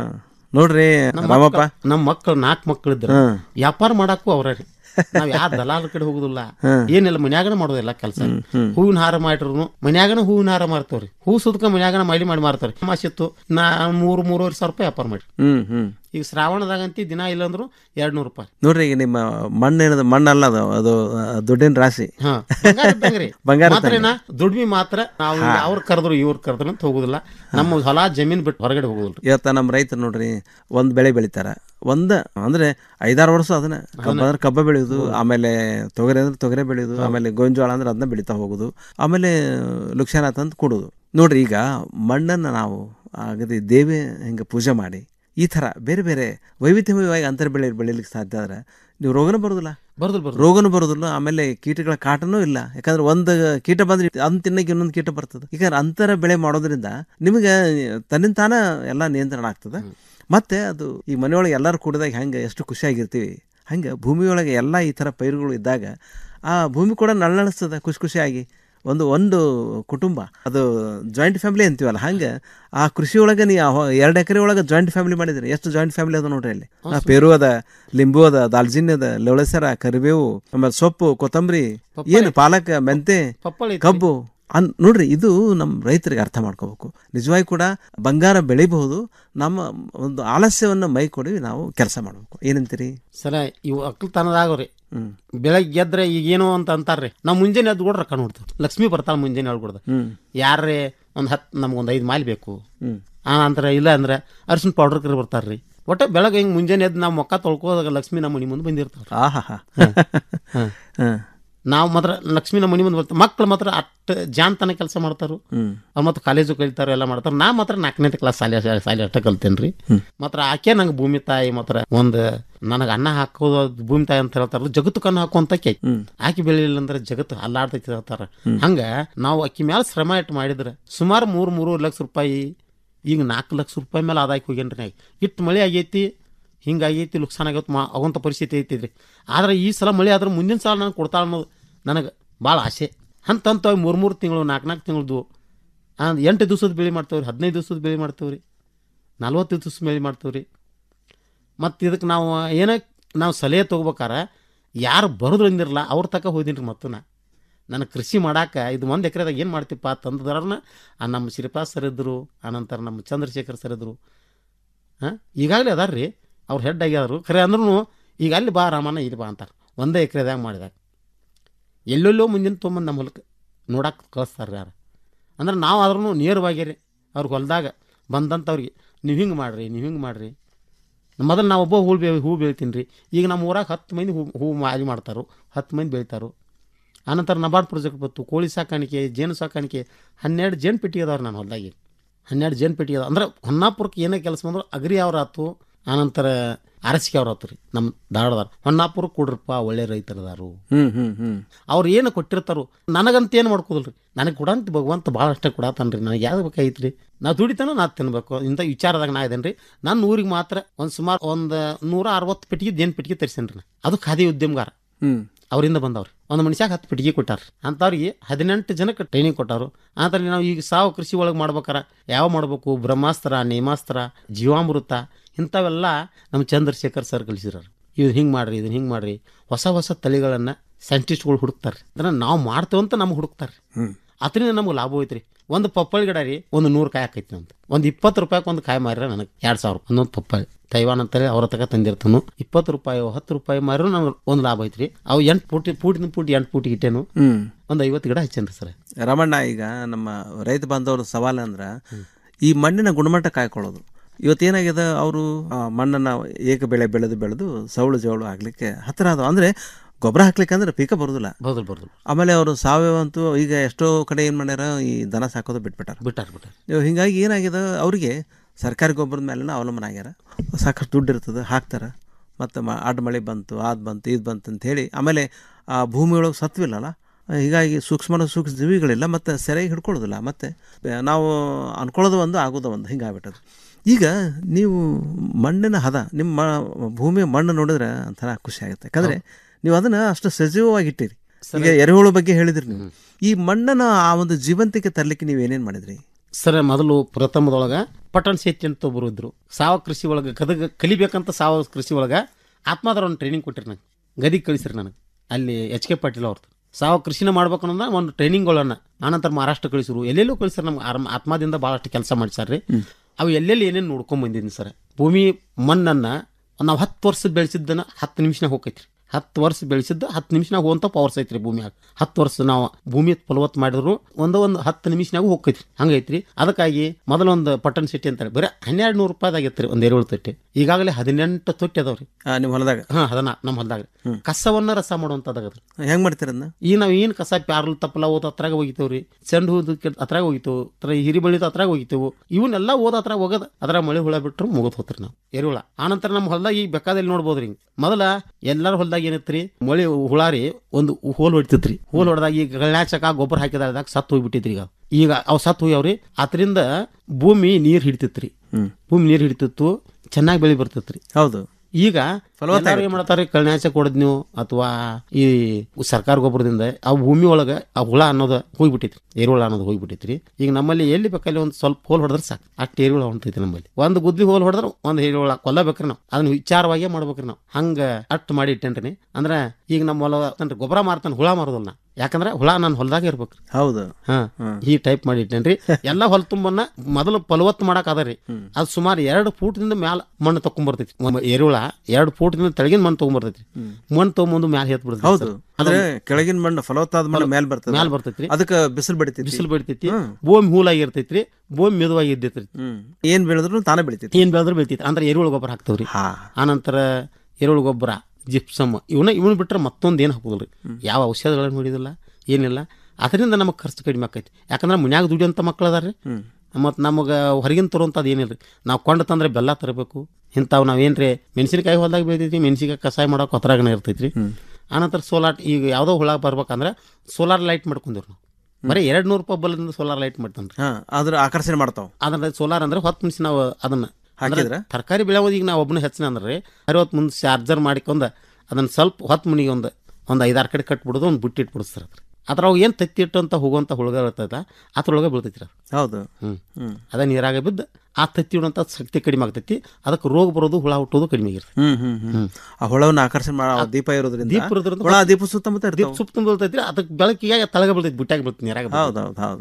ನೋಡ್ರಿ ನಮ್ಮ ರಾಮಪ್ಪ ಮಕ್ಕಳು- ನಮ್ಮ ಮಕ್ಕಳು ನಾಲ್ಕು ಮಕ್ಕಳು ಇದ್ರು ಹ್ಮ್. ವ್ಯಾಪಾರ ಮಾಡಕ್ಕೂ ಅವ್ರ ರೀ ನಾವ್ ಯಾರ ದಲಾಲ ಕಡೆ ಹೋಗುದಿಲ್ಲ ಹ್ಮ್. ಏನಿಲ್ಲ ಮನ್ಯಾಗನ ಮಾಡೋದಿಲ್ಲ ಕೆಲಸ ಹ್ಮ್. ಹೂವಿನ ಹಾರ ಮಾಡಿದ್ರು ಮನ್ಯಾಗನ ಹೂವಿನ ಹಾರ ಮಾರ್ತವ್ರಿ ಹೂ ಸುದ್ಕ ಮನ್ಯಾಗನ ಮಾಡಿ ಮಾಡಿ ಮಾರ್ತಾವ್ರಿ ಮಾಸಿತ್ತು ನಾ ಮೂರು ಮೂರುವರೆ ಸಾವಿರ ರೂಪಾಯಿ ವ್ಯಾಪಾರ ಮಾಡಿ ಹ್ಮ್ ಹ್ಮ್ ಈಗ ಶ್ರಾವಣದಾಗಂತಿ ದಿನ ಇಲ್ಲಂದ್ರು ಎರಡ್ ನೂರು ರೂಪಾಯಿ ನೋಡ್ರಿ ಈಗ ನಿಮ್ಮ ಮಣ್ಣು ಏನದ ಮಣ್ಣಲ್ಲ ಅದು ಅದು ಆ, ದುಡ್ಡಿನ ರಾಶಿ ಹಾ ಬಂಗಾರ ಇದ್ದಂಗ್ರಿ. ಬಂಗಾರ ಮಾತ್ರ ಇದ್ದಂಗೆ. ಏನ ದುಡ್ಮಿ ಮಾತ್ರ ನಾವು ಹಾ. ಅವ್ರು ಕರೆದ್ರು ಇವ್ರು ಕರೆದ್ರು ಅಂತ ಹೋಗುದಿಲ್ಲ ನಮ್ಮ ಹೊಲ ಜಮೀನ್ ಬಿಟ್ಟು ಹೊರಗಡೆ ಹೋಗುದಿಲ್ಲ ಇವತ್ತ ನಮ್ಮ ರೈತರು ನೋಡ್ರಿ ಒಂದು ಬೆಳೆ ಬೆಳಿತಾರ ಒಂದ ಅಂದ್ರೆ ಐದಾರು ವರ್ಷ ಅದನ್ನ ಕಬ್ಬ ಅಂದ್ರೆ ಕಬ್ಬ ಬೆಳೆಯೋದು ಆಮೇಲೆ ತೊಗರಿ ಅಂದ್ರೆ ತೊಗರಿ ಬೆಳೆಯೋದು ಆಮೇಲೆ ಗೋಂಜಾಳ ಅಂದ್ರೆ ಅದನ್ನ ಬೆಳಿತಾ ಹೋಗೋದು ಆಮೇಲೆ ಲುಕ್ಷಾನ ಅಂತ ಕೊಡೋದು ನೋಡ್ರಿ ಈಗ ಮಣ್ಣನ್ನು ನಾವು ಅಗದಿ ದೇವಿ ಹಿಂಗೆ ಪೂಜೆ ಮಾಡಿ ಈ ಥರ ಬೇರೆ ಬೇರೆ ವೈವಿಧ್ಯಮಯವಾಗಿ ಅಂತರ ಬೆಳೆ ಬೆಳೀಲಿಕ್ಕೆ ಸಾಧ್ಯ ಆದ್ರೆ ನೀವು ರೋಗನೂ ಬರೋದಿಲ್ಲ ಬರೋದಿಲ್ಲ ಬರೋದಿಲ್ಲ ರೋಗನೂ ಬರೋದಿಲ್ಲ ಆಮೇಲೆ ಕೀಟಗಳ ಕಾಟನೂ ಇಲ್ಲ ಯಾಕಂದ್ರೆ ಒಂದು ಕೀಟ ಬಂದ್ರೆ ಅದನ್ನ ತಿನ್ನಕ್ಕೆ ಇನ್ನೊಂದು ಕೀಟ ಬರ್ತದೆ ಈಗ ಅಂತರ ಬೆಳೆ ಮಾಡೋದ್ರಿಂದ ನಿಮಗೆ ತನ್ನಿಂದ ತಾನ ಎಲ್ಲ ನಿಯಂತ್ರಣ ಆಗ್ತದೆ ಮತ್ತೆ ಅದು ಈ ಮನೆಯೊಳಗೆ ಎಲ್ಲರೂ ಕೂಡಿದಾಗ ಹೆಂಗೆ ಎಷ್ಟು ಖುಷಿಯಾಗಿರ್ತೀವಿ ಹಂಗೆ ಭೂಮಿಯೊಳಗೆ ಎಲ್ಲ ಈ ಥರ ಪೈರುಗಳು ಇದ್ದಾಗ ಆ ಭೂಮಿ ಕೂಡ ನಳ್ಳಣಿಸ್ತದೆ ಖುಷಿ ಖುಷಿಯಾಗಿ ಒಂದು ಒಂದು ಕುಟುಂಬ ಅದು ಜಾಯಿಂಟ್ ಫ್ಯಾಮಿಲಿ ಅಂತೀವಲ್ಲ ಹಂಗೆ ಆ ಕೃಷಿ ಒಳಗೆ ನೀ ಎರಡು ಎಕರೆ ಒಳಗೆ ಜಾಯಿಂಟ್ ಫ್ಯಾಮಿಲಿ ಮಾಡಿದ್ರಿ ಎಷ್ಟು ಜಾಯಿಂಟ್ ಫ್ಯಾಮಿಲಿ ಅದ ನೋಡ್ರಿ ಅಲ್ಲಿ ಆ ಪೇರು ಅದ ಲಿಂಬು ಅದ ದಾಲ್ಚಿನ್ನಿ ಅದ ಲವಳಸರ ಕರಿಬೇವು ಆಮೇಲೆ ಸೊಪ್ಪು ಕೊತ್ತಂಬರಿ ಏನು ಪಾಲಕ್ ಮೆಂತೆ ಪಪ್ಪಾಳಿ ಐತ್ರಿ. ಕಬ್ಬು ಅನ್ ನೋಡ್ರಿ ಇದು ನಮ್ಮ ರೈತರಿಗೆ ಅರ್ಥ ಮಾಡ್ಕೋಬೇಕು ನಿಜವಾಗಿ ಕೂಡ ಬಂಗಾರ ಬೆಳಿಬಹುದು ನಮ್ಮ ಒಂದು ಆಲಸ್ಯವನ್ನು ಮೈ ಕೊಡಿ ನಾವು ಕೆಲಸ ಮಾಡಬೇಕು ಏನಂತೀರಿ ಸರ ಇವು ಒಕ್ಕಲ್ತನದಾಗವ್ರಿ ಬೆಳಗ್ಗೆ ಎದ್ರೆ ಈಗ ಏನೋ ಅಂತ ಅಂತಾರ್ರಿ ನಾವು ಮುಂಜಾನೆ ಎದ್ದು ಕೂಡ ರೊಕ್ಕ ನೋಡ್ತೀವಿ ಲಕ್ಷ್ಮಿ ಬರ್ತಾಳ ಮುಂಜಾನೆ ಹೇಳ್ಕೊಡ್ದ ಹ್ಮ್. ಯಾರೇ ಒಂದು ಹತ್ತು ನಮ್ಗೊಂದು ಐದು ಮೈಲ್ ಬೇಕು ಹ್ಮ್. ಆ ಅಂತರ ಇಲ್ಲ ಅಂದ್ರೆ ಅರ್ಶಿನ ಪೌಡರ್ ಕರೆ ಬರ್ತಾರ್ರಿ ಒಟ್ಟ ಬೆಳಗ್ಗೆ ಹಿಂಗೆ ಮುಂಜಾನೆ ಎದ್ದು ನಾವು ಮೊಕ್ಕ ತೊಳ್ಕೋದಾಗ ಲಕ್ಷ್ಮಿ ನಮ್ಮ ಮನೆ ಮುಂದೆ ಬಂದಿರ್ತಾವ್ರಿ ಆಹಾ ಹ್ಮ್. ನಾವು ಮಾತ್ರ ಲಕ್ಷ್ಮಿ ನಮ್ಮ ಮನೆ ಮುಂದೆ ಬರ್ತಾರೆ ಮಕ್ಳು ಮಾತ್ರ ಅಷ್ಟು ಜಾನ್ತನ ಕೆಲಸ ಮಾಡ್ತಾರು ಹ್ಮ್. ಅವ್ರು ಮತ್ತೆ ಕಾಲೇಜು ಕಲಿತಾರ ಎಲ್ಲ ಮಾಡ್ತಾರೆ ನಾ ಮಾತ್ರ ನಾಲ್ಕನೇ ಕ್ಲಾಸ್ ಸಾಲಿ ಸಾಲಿ ಅಷ್ಟ ಕಲ್ತೇನೆ ರೀ ಮಾತ್ರ ಆಕೆ ನಂಗೆ ಭೂಮಿ ತಾಯಿ ಮಾತ್ರ ಒಂದು ನನಗೆ ಅನ್ನ ಹಾಕೋದು ಅದು ಭೂಮಿ ತಾಯಿ ಅಂತ ಹೇಳ್ತಾರಲ್ಲ ಜಗತ್ತು ಕಣ್ಣು ಹಾಕುವಂತ ಆಕೆ ಆಕೆ ಬೆಳಿಲಿಲ್ಲ ಅಂದ್ರೆ ಜಗತ್ತು ಅಲ್ಲಾಡ್ತೈತಿ ಹೇಳ್ತಾರ ಹಂಗ ನಾವು ಆಕಿ ಮೇಲೆ ಶ್ರಮ ಇಟ್ಟು ಮಾಡಿದ್ರೆ ಸುಮಾರು ಮೂರು ಮೂರುವರೆ ಲಕ್ಷ ರೂಪಾಯಿ ಈಗ ನಾಲ್ಕು ಲಕ್ಷ ರೂಪಾಯಿ ಮೇಲೆ ಆದಾಯಕ್ಕೆ ಹೋಗ್ಯಾನ್ರಿ ನಾ ಇಟ್ಟು ಮಳೆ ಆಗೈತಿ ಹಿಂಗಾಗೈತಿ ಲುಕ್ಸಾನ್ ಆಗೈತಿ ಮಾ ಆಗುವಂಥ ಪರಿಸ್ಥಿತಿ ಐತಿದ್ರಿ ಆದ್ರೆ ಈ ಸಲ ಮಳೆ ಆದ್ರೆ ಮುಂದಿನ ಸಲ ನನಗೆ ಕೊಡ್ತಾಳ ಅನ್ನೋದು ನನಗೆ ಭಾಳ ಆಸೆ ಹಂತ ಹಂತವಾಗಿ ಮೂರು ಮೂರು ತಿಂಗಳು ನಾಲ್ಕು ನಾಲ್ಕು ತಿಂಗಳದು ಎಂಟು ದಿವಸದ ಬೆಳೆ ಮಾಡ್ತೇವ್ರಿ ಹದಿನೈದು ದಿವಸದ ಬೆಳೆ ಮಾಡ್ತೇವ್ರಿ ನಲ್ವತ್ತು ದಿವಸ ಬೆಳೆ ಮಾಡ್ತೇವ್ರಿ ಮತ್ತು ಇದಕ್ಕೆ ನಾವು ಏನೇ ನಾವು ಸಲಹೆ ತೊಗೋಬೇಕಾರ ಯಾರು ಬರೋದು ಅಂದಿರಲ್ಲ ಅವ್ರ ತಕ ಹೋದಿನಿ ರೀ ಮತ್ತು ನಾ ನನಗೆ ಕೃಷಿ ಮಾಡಾಕ ಇದು ಒಂದು ಎಕರೆದಾಗ ಏನು ಮಾಡ್ತೀಪ್ಪ ಅಂತಂದ್ರನ್ನ ಆ ನಮ್ಮ ಶ್ರೀಪಾದ್ ಸರ್ ಇದ್ದರು ಆನಂತರ ನಮ್ಮ ಚಂದ್ರಶೇಖರ್ ಸರ್ ಇದ್ದರು ಹಾಂ ಈಗಾಗಲೇ ಅದಾರ ರೀ ಅವ್ರು ಹೆಡ್ ಆಗ್ಯಾರು ಖರೆ ಅಂದ್ರೂ ಈಗ ಅಲ್ಲಿ ಬಾ ರಾಮಣ್ಣ ಇಲ್ಲಿ ಬಾ ಅಂತಾರೆ ಒಂದೇ ಎಕರೆದಾಗ ಮಾಡಿದಾಗ ಎಲ್ಲೆಲ್ಲೋ ಮುಂದಿನ ತೊಗೊಂಬಂದು ನಮ್ಮ ಹೊಲಕ್ಕೆ ನೋಡಕ್ಕೆ ಕಳಿಸ್ತಾರೆ ಯಾರು ಅಂದ್ರೆ ನಾವು ಆದ್ರೂ ನೇರವಾಗಿ ರೀ ಅವ್ರಿಗೆ ಹೊಲದಾಗ ಬಂದಂಥವ್ರಿಗೆ ನೀವು ಹಿಂಗೆ ಮಾಡಿರಿ ನೀವು ಹಿಂಗೆ ಮಾಡಿರಿ ಮೊದಲು ನಾವು ಒಬ್ಬ ಹೂ ಬೇ ಹೂ ಬೆಳಿತೀನಿ ರೀ ಈಗ ನಮ್ಮ ಊರಾಗ ಹತ್ತು ಮಂದಿ ಹೂ ಹೂ ಮಾಲಿ ಮಾಡ್ತಾರೋ ಹತ್ತು ಮಂದಿ ಬೆಳಿತಾರೋ ಆನಂತರ ನಬಾರ್ಡ್ ಪ್ರಾಜೆಕ್ಟ್ ಬಂತು ಕೋಳಿ ಸಾಕಾಣಿಕೆ ಜೇನು ಸಾಕಾಣಿಕೆ ಹನ್ನೆರಡು ಜೇನು ಪೆಟ್ಟಿಗೆ ಅದಾವ್ರಿ ನಾನು ಹೊಲ್ದಾಗಿ ಹನ್ನೆರಡು ಜೇನು ಪೆಟ್ಟಿಗೆ ಅದಾವ ಅಂದ್ರೆ ಹೊನ್ನಾಪುರಕ್ಕೆ ಏನೇ ಕೆಲಸ ಬಂದ್ರು ಅಗ್ರಿ ಅವ್ರ ಆತು ಆನಂತರ ಅರಸಿಕೆ ಅವ್ರ ಆತು ರೀ ನಮ್ಮ ಧಾರವಾಡದಾರ ಹೊನ್ನಾಪುರ ಕೊಡ್ರಪ್ಪ ಒಳ್ಳೆ ರೈತರದಾರು ಹ್ಮ್ ಹ್ಮ್ ಹ್ಮ್ ಅವ್ರು ಏನು ಕೊಟ್ಟಿರ್ತಾರೋ ನನಗಂತ ಏನು ಮಾಡ್ಕೋದಿಲ್ರಿ ನನಗೆ ಕೊಡಂತ ಭಗವಂತ ಭಾಳ ಅಷ್ಟೇ ಕೊಡತಾನ್ರಿ ನನಗೆ ಯಾವ್ದು ಬೇಕಾಗಿತ್ತು ರೀ ನಾವು ದುಡಿತಾನೋ ನಾ ತಿನ್ಬೇಕು ಇಂಥ ವಿಚಾರದಾಗ ನಾ ಇದೇನೆ ರೀ ನನ್ನ ಊರಿಗೆ ಮಾತ್ರ ಒಂದು ಸುಮಾರು ಒಂದು ನೂರ ಅರವತ್ತು ಪೆಟ್ಟಿಗೆ ಜೇನು ಪೆಟ್ಟಿಗೆ ತರಿಸೇನಿ ರೀ ಅದು ಖಾದಿ ಉದ್ಯಮಗಾರ ಹ್ಮ್ ಅವರಿಂದ ಬಂದವ್ರು ಒಂದು ಮನುಷ್ಯಾಗ ಹತ್ತು ಪೆಟ್ಟಿಗೆ ಕೊಟ್ಟಾರ ಅಂಥವ್ರಿಗೆ ಹದಿನೆಂಟು ಜನಕ್ಕೆ ಟ್ರೈನಿಂಗ್ ಕೊಟ್ಟಾರು ಆತರ ನಾವು ಈಗ ಸಾವು ಕೃಷಿ ಒಳಗೆ ಮಾಡ್ಬೇಕಾರ ಯಾವ ಮಾಡ್ಬೇಕು ಬ್ರಹ್ಮಾಸ್ತ್ರ ನೇಮಾಸ್ತ್ರ ಜೀವಾಮೃತ ಇಂಥವೆಲ್ಲ ನಮ್ಮ ಚಂದ್ರಶೇಖರ್ ಸರ್ ಕಲಿಸಿರೋರು ಇದು ಹಿಂಗೆ ಮಾಡ್ರಿ ಇದನ್ನ ಹಿಂಗೆ ಮಾಡ್ರಿ ಹೊಸ ಹೊಸ ತಳಿಗಳನ್ನು ಸೈಂಟಿಸ್ಟ್ಗಳು ಹುಡುಕ್ತಾರೆ ಅಂದ್ರೆ ನಾವು ಮಾಡ್ತೇವಂತ ನಮ್ಗೆ ಹುಡುಕ್ತಾರೆ ಅದರಿಂದ ನಮ್ಗೆ ಲಾಭ ಹೋಯ್ತು ರೀ ಒಂದು ಪಪ್ಪಾಳಿ ಗಿಡ ರೀ ಒಂದು ನೂರು ಕಾಯಿ ಹಾಕೈತಿ ಅಂತ ಒಂದು ಇಪ್ಪತ್ತು ರೂಪಾಯಿಗೆ ಒಂದು ಕಾಯಿ ಮಾರಿರ ನನಗೆ ಎರಡು ಸಾವಿರ ಒಂದೊಂದು ಪಪ್ಪಾಳಿ ತೈವಾನ್ ಅಂತಾರೆ ಅವ್ರ ತಕ ತಂದಿರ್ತಾನು ಇಪ್ಪತ್ತು ರೂಪಾಯಿ ಹತ್ತು ರೂಪಾಯಿ ಮಾರಿದ್ರು ನಮ್ಗೆ ಒಂದು ಲಾಭ ಐತ್ರಿ ಅವು ಎಂಟು ಪೂಟಿ ಪೂಟಿನ ಪೂಟಿ ಎಂಟು ಪೂಟಿ ಇಟ್ಟೇನು ಹ್ಮ್ ಒಂದು ಐವತ್ತು ಗಿಡ ಹಚ್ಚೇನ್ರಿ ಸರ್ ರಮಣ್ಣ ಈಗ ನಮ್ಮ ರೈತ ಬಾಂಧವ್ರ ಸವಾಲು ಅಂದ್ರೆ ಈ ಮಣ್ಣಿನ ಗುಣಮಟ್ಟ ಕಾಯ್ಕೊಳ್ಳೋದು ಇವತ್ತೇನಾಗಿದೆ ಅವರು ಮಣ್ಣನ್ನು ಏಕ ಬೆಳೆ ಬೆಳೆದು ಬೆಳೆದು ಸೌಳು ಜವಳು ಆಗ್ಲಿಕ್ಕೆ ಹತ್ತಿರ ಅದು ಅಂದ್ರೆ ಗೊಬ್ಬರ ಹಾಕ್ಲಿಕ್ಕೆ ಅಂದ್ರೆ ಪೀಕ ಬರೋದಿಲ್ಲ ಬರೋದಿಲ್ಲ ಬರೋದಿಲ್ಲ ಆಮೇಲೆ ಅವರು ಸಾವಯವ ಅಂತೂ ಈಗ ಎಷ್ಟೋ ಕಡೆ ಏನು ಮಾಡ್ಯಾರ ಈ ದನ ಸಾಕೋದು ಬಿಟ್ಬಿಟ್ಟಾರ ಬಿಟ್ಟಾರ ಬಿಟ್ಟಾರ ಇವ್ ಹಿಂಗಾಗಿ ಏನಾಗಿದೆ ಅವರಿಗೆ ಸರ್ಕಾರಿ ಗೊಬ್ಬರದ ಮೇಲೆ ಅವಲಂಬನ ಆಗ್ಯಾರ ಸಾಕಷ್ಟು ದುಡ್ಡು ಇರ್ತದೆ ಹಾಕ್ತಾರೆ ಮತ್ತು ಮ ಅಡ್ಡ ಮಳೆ ಬಂತು ಅದು ಬಂತು ಇದು ಬಂತು ಅಂತ ಹೇಳಿ ಆಮೇಲೆ ಆ ಭೂಮಿ ಒಳಗೆ ಸತ್ವಿಲ್ಲಲ್ಲ ಹೀಗಾಗಿ ಸೂಕ್ಷ್ಮ ಸೂಕ್ಷ್ಮ ಜೀವಿಗಳಿಲ್ಲ ಮತ್ತು ಸರಿಯಾಗಿ ಹಿಡ್ಕೊಳ್ಳೋದಿಲ್ಲ ಮತ್ತು ನಾವು ಅನ್ಕೊಳ್ಳೋದು ಒಂದು ಆಗೋದು ಒಂದು ಹಿಂಗಾಗ್ಬಿಟ್ಟದು ಈಗ ನೀವು ಮಣ್ಣಿನ ಹದ ನಿಮ್ಮ ಮ- ಭೂಮಿಯ ಮಣ್ಣು ನೋಡಿದ್ರೆ ಒಂಥರ ಖುಷಿ ಆಗುತ್ತೆ ಯಾಕಂದರೆ ನೀವು ಅದನ್ನು ಅಷ್ಟು ಸಜೀವವಾಗಿ ಇಟ್ಟಿರಿ ಈಗ ಎರೆಹುಳು ಬಗ್ಗೆ ಹೇಳಿದ್ರಿ ನೀವು ಈ ಮಣ್ಣನ್ನು ಆ ಒಂದು ಜೀವಂತಿಕೆ ತರಲಿಕ್ಕೆ ನೀವು ಏನೇನು ಮಾಡಿದ್ರಿ ಸರ್ ಮೊದಲು ಪ್ರಥಮದೊಳಗೆ ಪಟ್ಟಣ ಸೇತಿ ಅಂತ ಒಬ್ಬರು ಇದ್ರು ಸಾವ ಕೃಷಿ ಒಳಗೆ ಗದಗ ಕಲಿಬೇಕಂತ ಸಾವ ಕೃಷಿ ಒಳಗೆ ಆತ್ಮಾದ್ರ ಒಂದು ಟ್ರೈನಿಂಗ್ ಕೊಟ್ಟಿರಿ ನಂಗೆ ಗದಿಗೆ ಕಳಿಸ್ರಿ ನನಗೆ ಅಲ್ಲಿ ಎಚ್ ಕೆ ಪಾಟೀಲ್ ಅವ್ರದ್ದು ಸಾವ ಕೃಷಿನ ಮಾಡ್ಬೇಕು ಅನ್ನೋದ ಒಂದು ಟ್ರೈನಿಂಗ್ಗಳನ್ನ ಆನಂತರ ಮಹಾರಾಷ್ಟ್ರ ಕಳಿಸಿರು ಎಲ್ಲೆಲ್ಲೂ ಕಳಿಸ್ರಿ ನಮ್ಗೆ ಆರ್ಮ ಆತ್ಮದಿಂದ ಭಾಳಷ್ಟು ಕೆಲಸ ಮಾಡಿಸ್ಯಾರ್ರಿ ಅವು ಎಲ್ಲೆಲ್ಲಿ ಏನೇನು ನೋಡ್ಕೊಂಡ್ ಬಂದಿದ್ದೀನಿ ಸರ್ ಭೂಮಿ ಮಣ್ಣನ್ನು ನಾವು ಹತ್ತು ವರ್ಷ ಬೆಳೆಸಿದ್ದನ್ನ ಹತ್ತು ನಿಮಿಷನಾಗ ಹೋಗೈತ್ರಿ ಹತ್ತು ವರ್ಷ ಬೆಳೆಸಿದ್ದ ಹತ್ತು ನಿಮಿಷನಾಗ ಹೋಗಂತ ಪವರ್ಸ್ ಐತ್ರಿ ಭೂಮಿಯಾಗ ಹತ್ತು ವರ್ಷ ನಾವು ಭೂಮಿ ಫಲವತ್ತು ಮಾಡಿದ್ರು ಒಂದೋ ಒಂದು ಹತ್ತು ನಿಮಿಷನಾಗ ಹೋಗೈತ್ರಿ ಹಂಗೈತ್ರಿ ಅದಕ್ಕಾಗಿ ಮೊದಲೊಂದು ಪಟ್ಟಣ ಸಿಟಿ ಅಂತೇಳಿ ಬರೀ ಹನ್ನೆರಡು ನೂರು ರೂಪಾಯಿದಾಗೈತ್ರಿ ಒಂದು ಎರೆಹುಳು ತೊಟ್ಟಿ ಈಗಾಗಲೇ ಹದಿನೆಂಟು ತೊಟ್ಟಿ ಅದಾವ್ರಿ ನಿಮ್ಮ ಹೊಲದಾಗ ಹಾ ಅದನ್ನ ನಮ್ಮ ಹೊಲದಾಗ ಕಸವನ್ನ ರಸ ಮಾಡುವಂತದಾಗದ್ರಿ ಹೆಂಗ್ ಮಾಡ್ತೀರ ಅದನ್ನ ಈಗ ನಾವು ಏನು ಕಸ ಪ್ಯಾರ್ಲ್ ತಪ್ಪಲ ಓದ್ ಹತ್ರಾಗ ಹೋಗಿತೇವ್ರಿ ಚೆಂಡು ಹೂದು ಹತ್ರಾಗ ಹೋಗಿತೇವು ತರ ಹಿರಿ ಬಳಿದ ಹತ್ರಾಗ ಹೋಗಿತೇವು ಇವನ್ನೆಲ್ಲ ಓದ್ ಹತ್ರ ಹೋಗದ ಅದ್ರ ಮಳೆ ಹುಳ ಬಿಟ್ರು ಮುಗಿದ್ ಹೋತ್ರಿ ನಾವು ಎರೆಹುಳ ಆನಂತರ ನಮ್ಮ ಹೊಲದಾಗ ಈಗ ಬೇಕಾದಲ್ಲಿ ನೋಡ್ಬೋದ್ರಿ ಹಿಂಗ್ ಮೊದಲ ಎಲ್ಲರ ಹೊಲದಾಗ ಏನೈತ್ರಿ ಮಳೆ ಹುಳಾರಿ ಒಂದು ಹೋಲ್ ಹೊಡಿತೈತ್ರಿ ಹೋಲ್ ಹೊಡೆದಾಗ ಈಗ ಗಳ್ಯಾಚಕ ಗೊಬ್ಬರ ಹಾಕಿದಾಗ ಸತ್ತು ಹೋಗ್ಬಿಟ್ಟಿದ್ರಿ ಈಗ ಈಗ ಅವು ಸತ್ತು ಹೋಗ್ಯಾವ್ರಿ ಅದರಿಂದ ಭೂಮಿ ನೀರ್ ಹಿಡಿತೈತ್ರಿ ಭೂಮಿ ನೀರ್ ಹಿಡಿತಿತ್ತು ಚೆನ್ನಾಗಿ ಬೆಳೆ ಬರ್ತೈತ್ರಿ ಹೌದು ಈಗ ಫಲವತ್ತಾಗಿ ಎಲ್ಲಾರು ಏನ್ ಮಾಡ್ತಾರೆ ಕಳ್ನಾಚ ಕೊಡದ್ ನೀವು ಅಥವಾ ಈ ಸರ್ಕಾರ ಗೊಬ್ಬರದಿಂದ ಆ ಭೂಮಿ ಒಳಗ ಆ ಹುಳ ಅನ್ನೋದು ಹೋಗ್ಬಿಟ್ಟೈತ್ರಿ ಎರೆಹುಳ ಅನ್ನೋದು ಹೋಗ್ಬಿಟ್ಟೈತ್ರಿ ಈಗ ನಮ್ಮಲ್ಲಿ ಎಲ್ಲಿ ಬೇಕಲ್ಲಿ ಒಂದು ಸ್ವಲ್ಪ ಹೋಲ್ ಹೊಡೆದ್ರೆ ಸಾಕು ಅಷ್ಟು ಎರೆಹುಳ ಹೊಂಟೈತಿ ನಮ್ಮಲ್ಲಿ ಒಂದು ಗುದ್ಲಿ ಹೋಲ್ ಹೊಡೆದ್ರೆ ಒಂದು ಎರೆಹುಳ ಕೊಲ್ಲಬೇಕ್ರಿ ನಾವು ಅದನ್ನ ವಿಚಾರವಾಗೇ ಮಾಡ್ಬೇಕ್ರಿ ನಾವು ಹಂಗ ಅಷ್ಟು ಮಾಡಿ ಇಟ್ಟೇನ್ರಿ ಅಂದ್ರೆ ಈಗ ನಮ್ಮ ಹೊಲ ಅಂದ್ರೆ ಗೊಬ್ಬರ ಮಾರ್ತಾನೆ ಹುಳ ಮಾರೋದಲ್ಲ ನಾ. ಯಾಕಂದ್ರೆ ಹುಳ ನನ್ನ ಹೊಲದಾಗ ಇರ್ಬೇಕ್ರಿ ಹೌದು ಹಾ ಈ ಟೈಪ್ ಮಾಡಿ ಇಟ್ಟೇನ್ರಿ ಎಲ್ಲ ಹೊಲ ತುಂಬನ್ನ ಮೊದಲು ಫಲವತ್ತು ಮಾಡಕ್ ಅದರಿ ಅದು ಸುಮಾರು ಎರಡು ಫೂಟ್ದಿಂದ ಮ್ಯಾಲ ಮಣ್ಣು ತಕೊಂಡ್ಬರ್ತೈತಿ ಮ- ಎರೆಹುಳ ಎರಡು ಫೂಟ್ದಿಂದ ತೆಳಗಿನ ಮಣ್ಣು ತಗೊಂಡ್ಬರ್ತೈತಿ ಮಣ್ಣು ತಗೊಂಬಂದು ಮ್ಯಾಲ ಎತ್ ಬಿಡ್ತೈತಿ ಹೌದು ಅಂದ್ರೆ ಕೆಳಗಿನ ಮಣ್ಣು ಫಲವತ್ತಾದ ಮಣ್ಣು ಮೇಲ್ ಬರ್ತದೆ ಮ್ಯಾಲ್ ಬರ್ತೈತ್ರಿ ಅದಕ್ಕೆ ಬಿಸಿಲು ಬಡಿತೈತಿ ಬಿಸಿಲು ಬಡಿತೈತಿ ಭೂಮಿ ಹೂಲಾಗಿ ಇರ್ತೈತ್ರಿ ಭೂಮಿ ಮೆದುವಾಗಿ ಇದ್ದೈತ್ರಿ ಏನ್ ಬೆಳೆದ್ರು ತಾನೇ ಬೆಳಿತೈತಿ ಏನ್ ಬೆಳೆದ್ರೆ ಬೆಳಿತೈತಿ ಅಂದ್ರೆ ಎರೆಹುಳ ಗೊಬ್ಬರ ಹಾಕ್ತವ್ರಿ ಆನಂತರ ಎರೆಹುಳ ಗೊಬ್ಬರ ಜಿಪ್ಸಮ್ ಇವನ್ನ ಇವನ್ನ ಬಿಟ್ರೆ ಮತ್ತೊಂದು ಏನು ಹಾಕೋದಿಲ್ರಿ ಯಾವ ಔಷಧಗಳನ್ನು ಹೊಡಿದಿಲ್ಲ ಏನಿಲ್ಲ ಅದರಿಂದ ನಮಗೆ ಖರ್ಚು ಕಡಿಮೆ ಆಕೈತಿ ಯಾಕಂದ್ರೆ ಮನ್ಯಾಗ ದುಡಿಯೋಂಥ ಮಕ್ಳು ಅದಾರ್ರಿ ಮತ್ತು ನಮಗೆ ಹೊರಗಿನ ತರುವಂಥದ್ದು ಏನಿಲ್ರಿ ನಾವು ಕೊಂಡು ತಂದ್ರೆ ಬೆಲ್ಲ ತರಬೇಕು ಇಂಥವು ನಾವೇನ್ರಿ ಮೆಣಸಿನಕಾಯಿ ಹೊಲ್ದಾಗ ಬೆಳಿತೈತಿ ಮೆಣಸಿನಕಾಯಿ ಕಷಾಯ ಮಾಡೋಕೆ ಹೊತ್ರಾಗನ ಇರ್ತೈತ್ರಿ ಆನಂತರ ಸೋಲಾರ್ ಈಗ ಯಾವುದೋ ಹುಳ ಬರ್ಬೇಕಂದ್ರೆ ಸೋಲಾರ್ ಲೈಟ್ ಮಾಡ್ಕೊಂಡೇವ್ರಿ ನಾವು ಬರೀ ಎರಡು ನೂರು ರೂಪಾಯಿ ಬಲ್ಲದಿಂದ ಸೋಲಾರ್ ಲೈಟ್ ಮಾಡ್ತಾನೆ ಹಾ ಅದ್ರ ಆಕರ್ಷಣೆ ಮಾಡ್ತಾವ ಅದನ್ನ ಸೋಲಾರ್ ಅಂದ್ರೆ ಹೊತ್ತು ನಿಮಿಷ ನಾವು ಅದನ್ನ ಹಾಕಿದ್ರ? ತರಕಾರಿ ಬೆಳೆಯೋದು ಈಗ ನಾವು ಒಬ್ಬನ ಹೆಚ್ಚಿನ ಅಂದ್ರೆ ಅರವತ್ತು ಮುಂದೆ ಚಾರ್ಜರ್ ಮಾಡಿಕೊಂಡು ಅದನ್ನ ಸ್ವಲ್ಪ ಹೊತ್ತು ಮುನಿಗೆ ಒಂದು ಒಂದು ಐದಾರು ಕಡೆ ಕಟ್ಬಿಡೋದು ಒಂದು ಬುಟ್ಟಿ ಇಟ್ಬಿಡುದು ಸರ್ ಅದ್ರ ಅದ್ರೊಳಗೆ ಏನು ತತ್ತಿ ಇಟ್ಟಂತ ಹೋಗುವಂಥ ಹುಳುಗ ಇರ್ತದ ಅದ್ರೊಳಗೆ ಬೀಳ್ತೈತಿ ಅದು ಹೌದು ಹ್ಞೂ ಹ್ಮ್ ಅದ ನೀರಾಗ ಬಿದ್ದು ಆ ತತ್ತಿ ಇಡುವಂಥ ಶಕ್ತಿ ಕಡಿಮೆ ಆಗ್ತೈತಿ ಅದಕ್ಕೆ ರೋಗ ಬರೋದು ಹುಳ ಹುಟ್ಟೋದು ಕಡಿಮೆ ಆಗಿರ್ತೈತಿ ಹ್ಮ್ ಹ್ಮ್ ಹ್ಮ್ ಆ ಹುಳವನ್ನ ಆಕರ್ಷಣೆ ಮಾಡೋ ದೀಪ ಇರೋದ್ರಿಂದ ದೀಪ ಇರೋದ್ರಿಂದ ಹುಳ ದೀಪ ಸುತ್ತಮುತ್ತ ದೀಪ ಇರ್ತಾವ ಸುತ್ತ ಬೀಳ್ತೈತಿ ಅದಕ್ಕೆ ಬೆಳಕಿಗೆ ತಳಗ ಬೀಳ್ತೈತಿ ಬುಟ್ಟಾಗ ಬೀಳ್ತೈತಿ ನೀರಾಗ ಹೌದು ಹೌದು ಹೌದು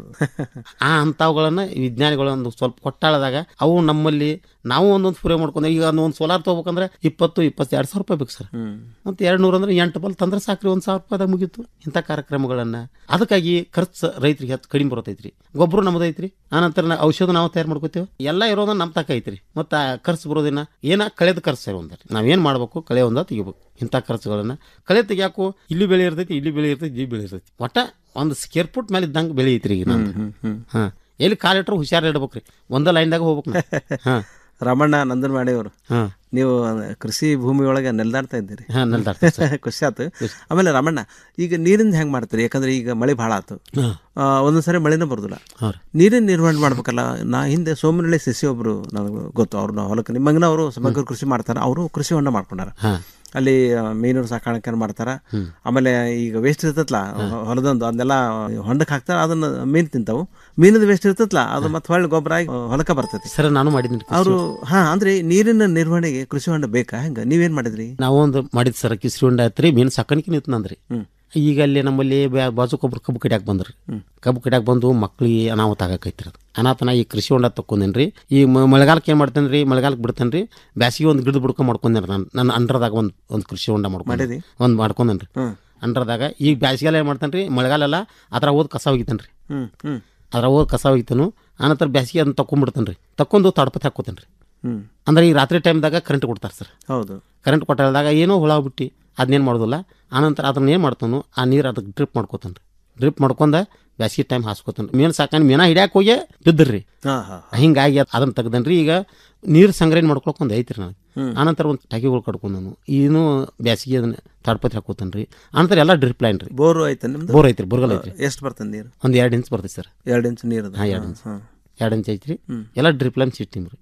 ಆ ಅಂಥವುಗಳನ್ನ ವಿಜ್ಞಾನಿಗಳೊಂದು ಸ್ವಲ್ಪ ಕೊಟ್ಟಾಳದಾಗ ಅವು ನಮ್ಮಲ್ಲಿ ನಾವು ಒಂದೊಂದು ಸ್ಪ್ರೇ ಮಾಡ್ಕೊಂಡು ಈಗ ಒಂದು ಸೋಲಾರ್ ತೊಗೋಬೇಕಂದ್ರೆ ಇಪ್ಪತ್ತು ಇಪ್ಪತ್ತೆರಡು ಸಾವಿರ ರೂಪಾಯಿ ಬೇಕು ಸರ್ ಮತ್ತು ಎರಡು ನೂರು ಅಂದ್ರೆ ಎಂಟು ಬಲ್ ತಂದ್ರೆ ಸಾಕ್ರಿ ಒಂದು ಸಾವಿರ ರೂಪಾಯಿದಾಗ ಮುಗೀತು ಇಂಥ ಕಾರ್ಯಕ್ರಮಗಳನ್ನು ಅದಕ್ಕಾಗಿ ಖರ್ಚು ರೈತರಿಗೆ ಹೆಚ್ಚು ಕಡಿಮೆ ಬರ್ತೈತ್ರಿ ಗೊಬ್ಬರ ನಮ್ಮದೈತ್ರಿ ಆನಂತರ ನಾ- ಔಷಧ ನಾವು ತಯಾರು ಮಾಡ್ಕೋತೇವೆ ಎಲ್ಲ ಇರೋದ ನಮ್ಮ ತಕ ಐತ್ರಿ ಮತ್ತು ಖರ್ಚು ಬರೋದಿನ ಏನ ಕಳೆದ ಖರ್ಚು ಸರ್ ಒಂದ ನಾವೇನು ಮಾಡಬೇಕು ಕಳೆ ಒಂದ ತೆಗಿಬೇಕು ಇಂಥ ಖರ್ಚುಗಳನ್ನು ಕಳೆ ತೆಗಿಯಾಕು ಇಲ್ಲಿ ಬೆಳೆ ಇರ್ತೈತಿ ಇಲ್ಲಿ ಬೆಳೆ ಇರ್ತೈತಿ ಇಲ್ಲಿ ಬೆಳೆ ಇರ್ತೈತಿ ಒಟ್ಟ ಒಂದು ಸ್ಕೇರ್ ಫುಟ್ ಮೇಲೆ ಇದ್ದಂಗೆ ಬೆಳೆ ಐತ್ರಿ ಈಗ ನಮ್ದು ಹಾ ಎಲ್ಲಿ ಕಾಲಿಟ್ರು ಹುಷಾರ್ ಇಡ್ಬೇಕ್ರಿ ಒಂದ ಲೈನ್ದಾಗ ಹೋಗ್ಬೇಕು ನಾವು. ಹಾ ರಮಣ್ಣ ನಂದನ್ ಮಾಡಿಯವರು ಹಾ. ನೀವು ಕೃಷಿ ಭೂಮಿ ಒಳಗೆ ನೆಲ್ದಾಡ್ತಾ ಇದ್ದೀರಿ ಹಾ, ನೆಲ್ದಾಡ್ತಾ ಇದ್ದೀವಿ. ಖುಷಿ ಆತು ಆಮೇಲೆ ರಮಣ್ಣ ಈಗ ನೀರಿಂದ ಹೆಂಗ್ ಮಾಡ್ತೀರಿ ಯಾಕಂದ್ರೆ ಈಗ ಮಳೆ ಭಾಳ ಆತು ಹಾ. ಆ, ಒಂದೊಂದ್ಸರಿ ಮಳೆನೇ ಬರುದಿಲ್ಲ ಹೌದು. ನೀರಿನ ನಿರ್ವಹಣೆ ಮಾಡ್ಬೇಕಲ್ಲ ನಾ ಹಿಂದೆ ಸೋಮನಹಳ್ಳಿ ಸಸಿ ಒಬ್ರು ನನಗೆ ಗೊತ್ತು ಅವ್ರನ್ನ ಹೊಲಕ್ಕೆ ನಿಮ್ಮಂಗನ ಅವರು ಸಮಗ್ರ ಕೃಷಿ ಮಾಡ್ತಾರ ಅವರು ಕೃಷಿ ಹೊಂಡ ಮಾಡ್ಕೊಂಡಾರ ಹಾ. ಅಲ್ಲಿ ಆ, ಮೀನು ಸಾಕಾಣಿಕೆ ಮಾಡ್ತಾರ ಆಮೇಲೆ ಈಗ ವೇಸ್ಟ್ ಇರ್ತೈತಲ್ಲ ಹೊಲದೊಂದು ಅದನ್ನೆಲ್ಲ ಹೊಂಡಕ್ಕೆ ಹಾಕ್ತಾರ ಅದನ್ನ ಮೀನು ತಿಂತಾವು ಮೀನದ ವೇಸ್ಟ್ ಇರ್ತೈತಲ್ಲ ಅದು ಮತ್ತೆ ಹೊಳ್ಳಿ ಗೊಬ್ಬರ ಆಗಿ ಹೊಲಕ್ಕೆ ಬರ್ತೈತಿ ಸರ್ ನಾನು ಮಾಡಿದ್ದೀನಿ ಕೃಷಿ. ಅವರು ಹಾ ಅಂದ್ರೆ ನೀರಿನ ನಿರ್ವಹಣೆಗೆ ಕೃಷಿ ಹೊಂಡ ಬೇಕಾ ಹೆಂಗ ನೀವೇನ್ ಮಾಡಿದ್ರಿ ನಾವು ಒಂದು ಮಾಡಿದ್ ಸರ್ ಕಿಸ್ರಿ ಹೊಂಡ ಐತ್ರಿ ಮೀನು ಸಾಕಾಣಿಕೆ ನಿಂತು ನಂದ್ರಿ ಈಗ ಅಲ್ಲಿ ನಮ್ಮಲ್ಲಿ ಬ್ಯಾ- ಬಾಜುಕ್ ಒಬ್ರು ಕಬ್ಬು ಕಡಿಯಾಕ ಬಂದ್ರಿ ಕಬ್ಬು ಕಡಿಯಾಕ ಬಂದು ಮಕ್ಳಿಗೆ ಅನಾಹುತ ಆಗಕೈತ್ರಿ ಅದು ಅನಾಥನ ಈ ಕೃಷಿ ಹೊಂಡ ತಕ್ಕೊಂದೇನ್ರಿ ಈ ಮ- ಮಳೆಗಾಲಕ್ಕೆ ಏನು ಮಾಡ್ತೇನೆ ರೀ ಮಳೆಗಾಲಕ್ಕೆ ಬಿಡ್ತೇನೆ ರೀ ಬ್ಯಾಸಿಗೆ ಒಂದು ಗಿಡದ ಬುಡ್ಕ ಮಾಡ್ಕೊಂಡೇನ್ರಿ ನಾನು ನನ್ನ ಅಂಡ್ರದಾಗ ಒಂದು ಒಂದು ಕೃಷಿ ಹೊಂಡ ಮಾಡ್ಕೊಂಡು ಮಾಡಿದಿ? ಒಂದು ಮಾಡ್ಕೊಂಡೇನ್ರಿ ಅಂಡ್ರದಾಗ ಈಗ ಬ್ಯಾಸಿಗೆಲ್ಲ ಏನು ಮಾಡ್ತೇನೆ ರೀ ಮಳೆಗಾಲೆಲ್ಲ ಅದ್ರ ಓದ್ ಕಸ ಒಗಿತೇನೆ ರೀ ಹ್ಮ್ ಹ್ಮ್ ಅದ್ರ ಓದ್ ಕಸ ಒಗಿತಾನು ಆನಂತರ ಬ್ಯಾಸಿಗೆ ಅದನ್ನ ತಕೊಂಡ್ಬಿಡ್ತೇನೆ ರೀ ತಕೊಂಡು ತಡಪತಿ ಹಾಕೋತೇನೆ ರೀ ಹ್ಮ್ ಅಂದ್ರೆ ಈ ರಾತ್ರಿ ಟೈಮ್ದಾಗ ಕರೆಂಟ್ ಕೊಡ್ತಾರೆ ಸರ್ ಹೌದು ಕರೆಂಟ್ ಕೊಟ್ಟಾಗ ಏನೋ ಹುಳ ಬಿಟ್ಟು ಅದನ್ನೇನು ಮಾಡೋದಿಲ್ಲ ಆನಂತರ ಅದನ್ನ ಏನು ಮಾಡ್ತಾನು ಆ ನೀರು ಅದಕ್ಕೆ ಡ್ರಿಪ್ ಮಾಡ್ಕೋತಾನೆ ಡ್ರಿಪ್ ಮಾಡ್ಕೊಂಡ ಬ್ಯಾಸಿಗೆ ಟೈಮ್ ಹಾಸ್ಕೋತಾನೆ ಮೀನು ಸಾಕಾಣಿ ಮೀನ ಹಿಡ್ಯಾಕ ಹೋಗಿ ಬಿದ್ದಿರ್ರಿ ಹಾ ಹಾ ಹಿಂಗಾಗಿ ಅದ್- ಅದನ್ನ ತೆಗ್ದನ್ರಿ ಈಗ ನೀರು ಸಂಗ್ರಹಣೆ ಮಾಡ್ಕೊಳಕ್ ಒಂದು ಐತ್ರಿ ನನಗೆ ಹ್ಮ್. ಆನಂತರ ಒಂದು ಟಾಕಿಗಳು ಕಟ್ಕೊಂಡನು ಇನ್ನೂ ಬ್ಯಾಸಿಗೆ ಅದನ್ನ ತಡಪತಿ ಹಾಕೋತಾನೆ ರೀ ಆನಂತರ ಎಲ್ಲ ಡ್ರಿಪ್ ಲೈನ್ ರೀ ಬೋರ್ ಐತೆ ನಿಮ್ದು ಬೋರ್ ಐತ್ರಿ ಬೋರ್ಗಲ್ ಐತ್ರಿ ಎಷ್ಟು ಬರ್ತದೆ ನೀರು ಒಂದು ಎರಡು ಇಂಚ್ ಬರ್ತೈತೆ ಸರ್ ಎರಡು ಇಂಚ್ ನೀರು ಹಾಂ ಎರಡು ಇಂಚ್ ಹಾಂ ಎರಡು ಇಂಚ್ ಐತ್ರಿ ಎಲ್ಲ ಡ್ರಿಪ್ ಲೈನ್ ಸಿಸ್ಟಮ್ ರೀ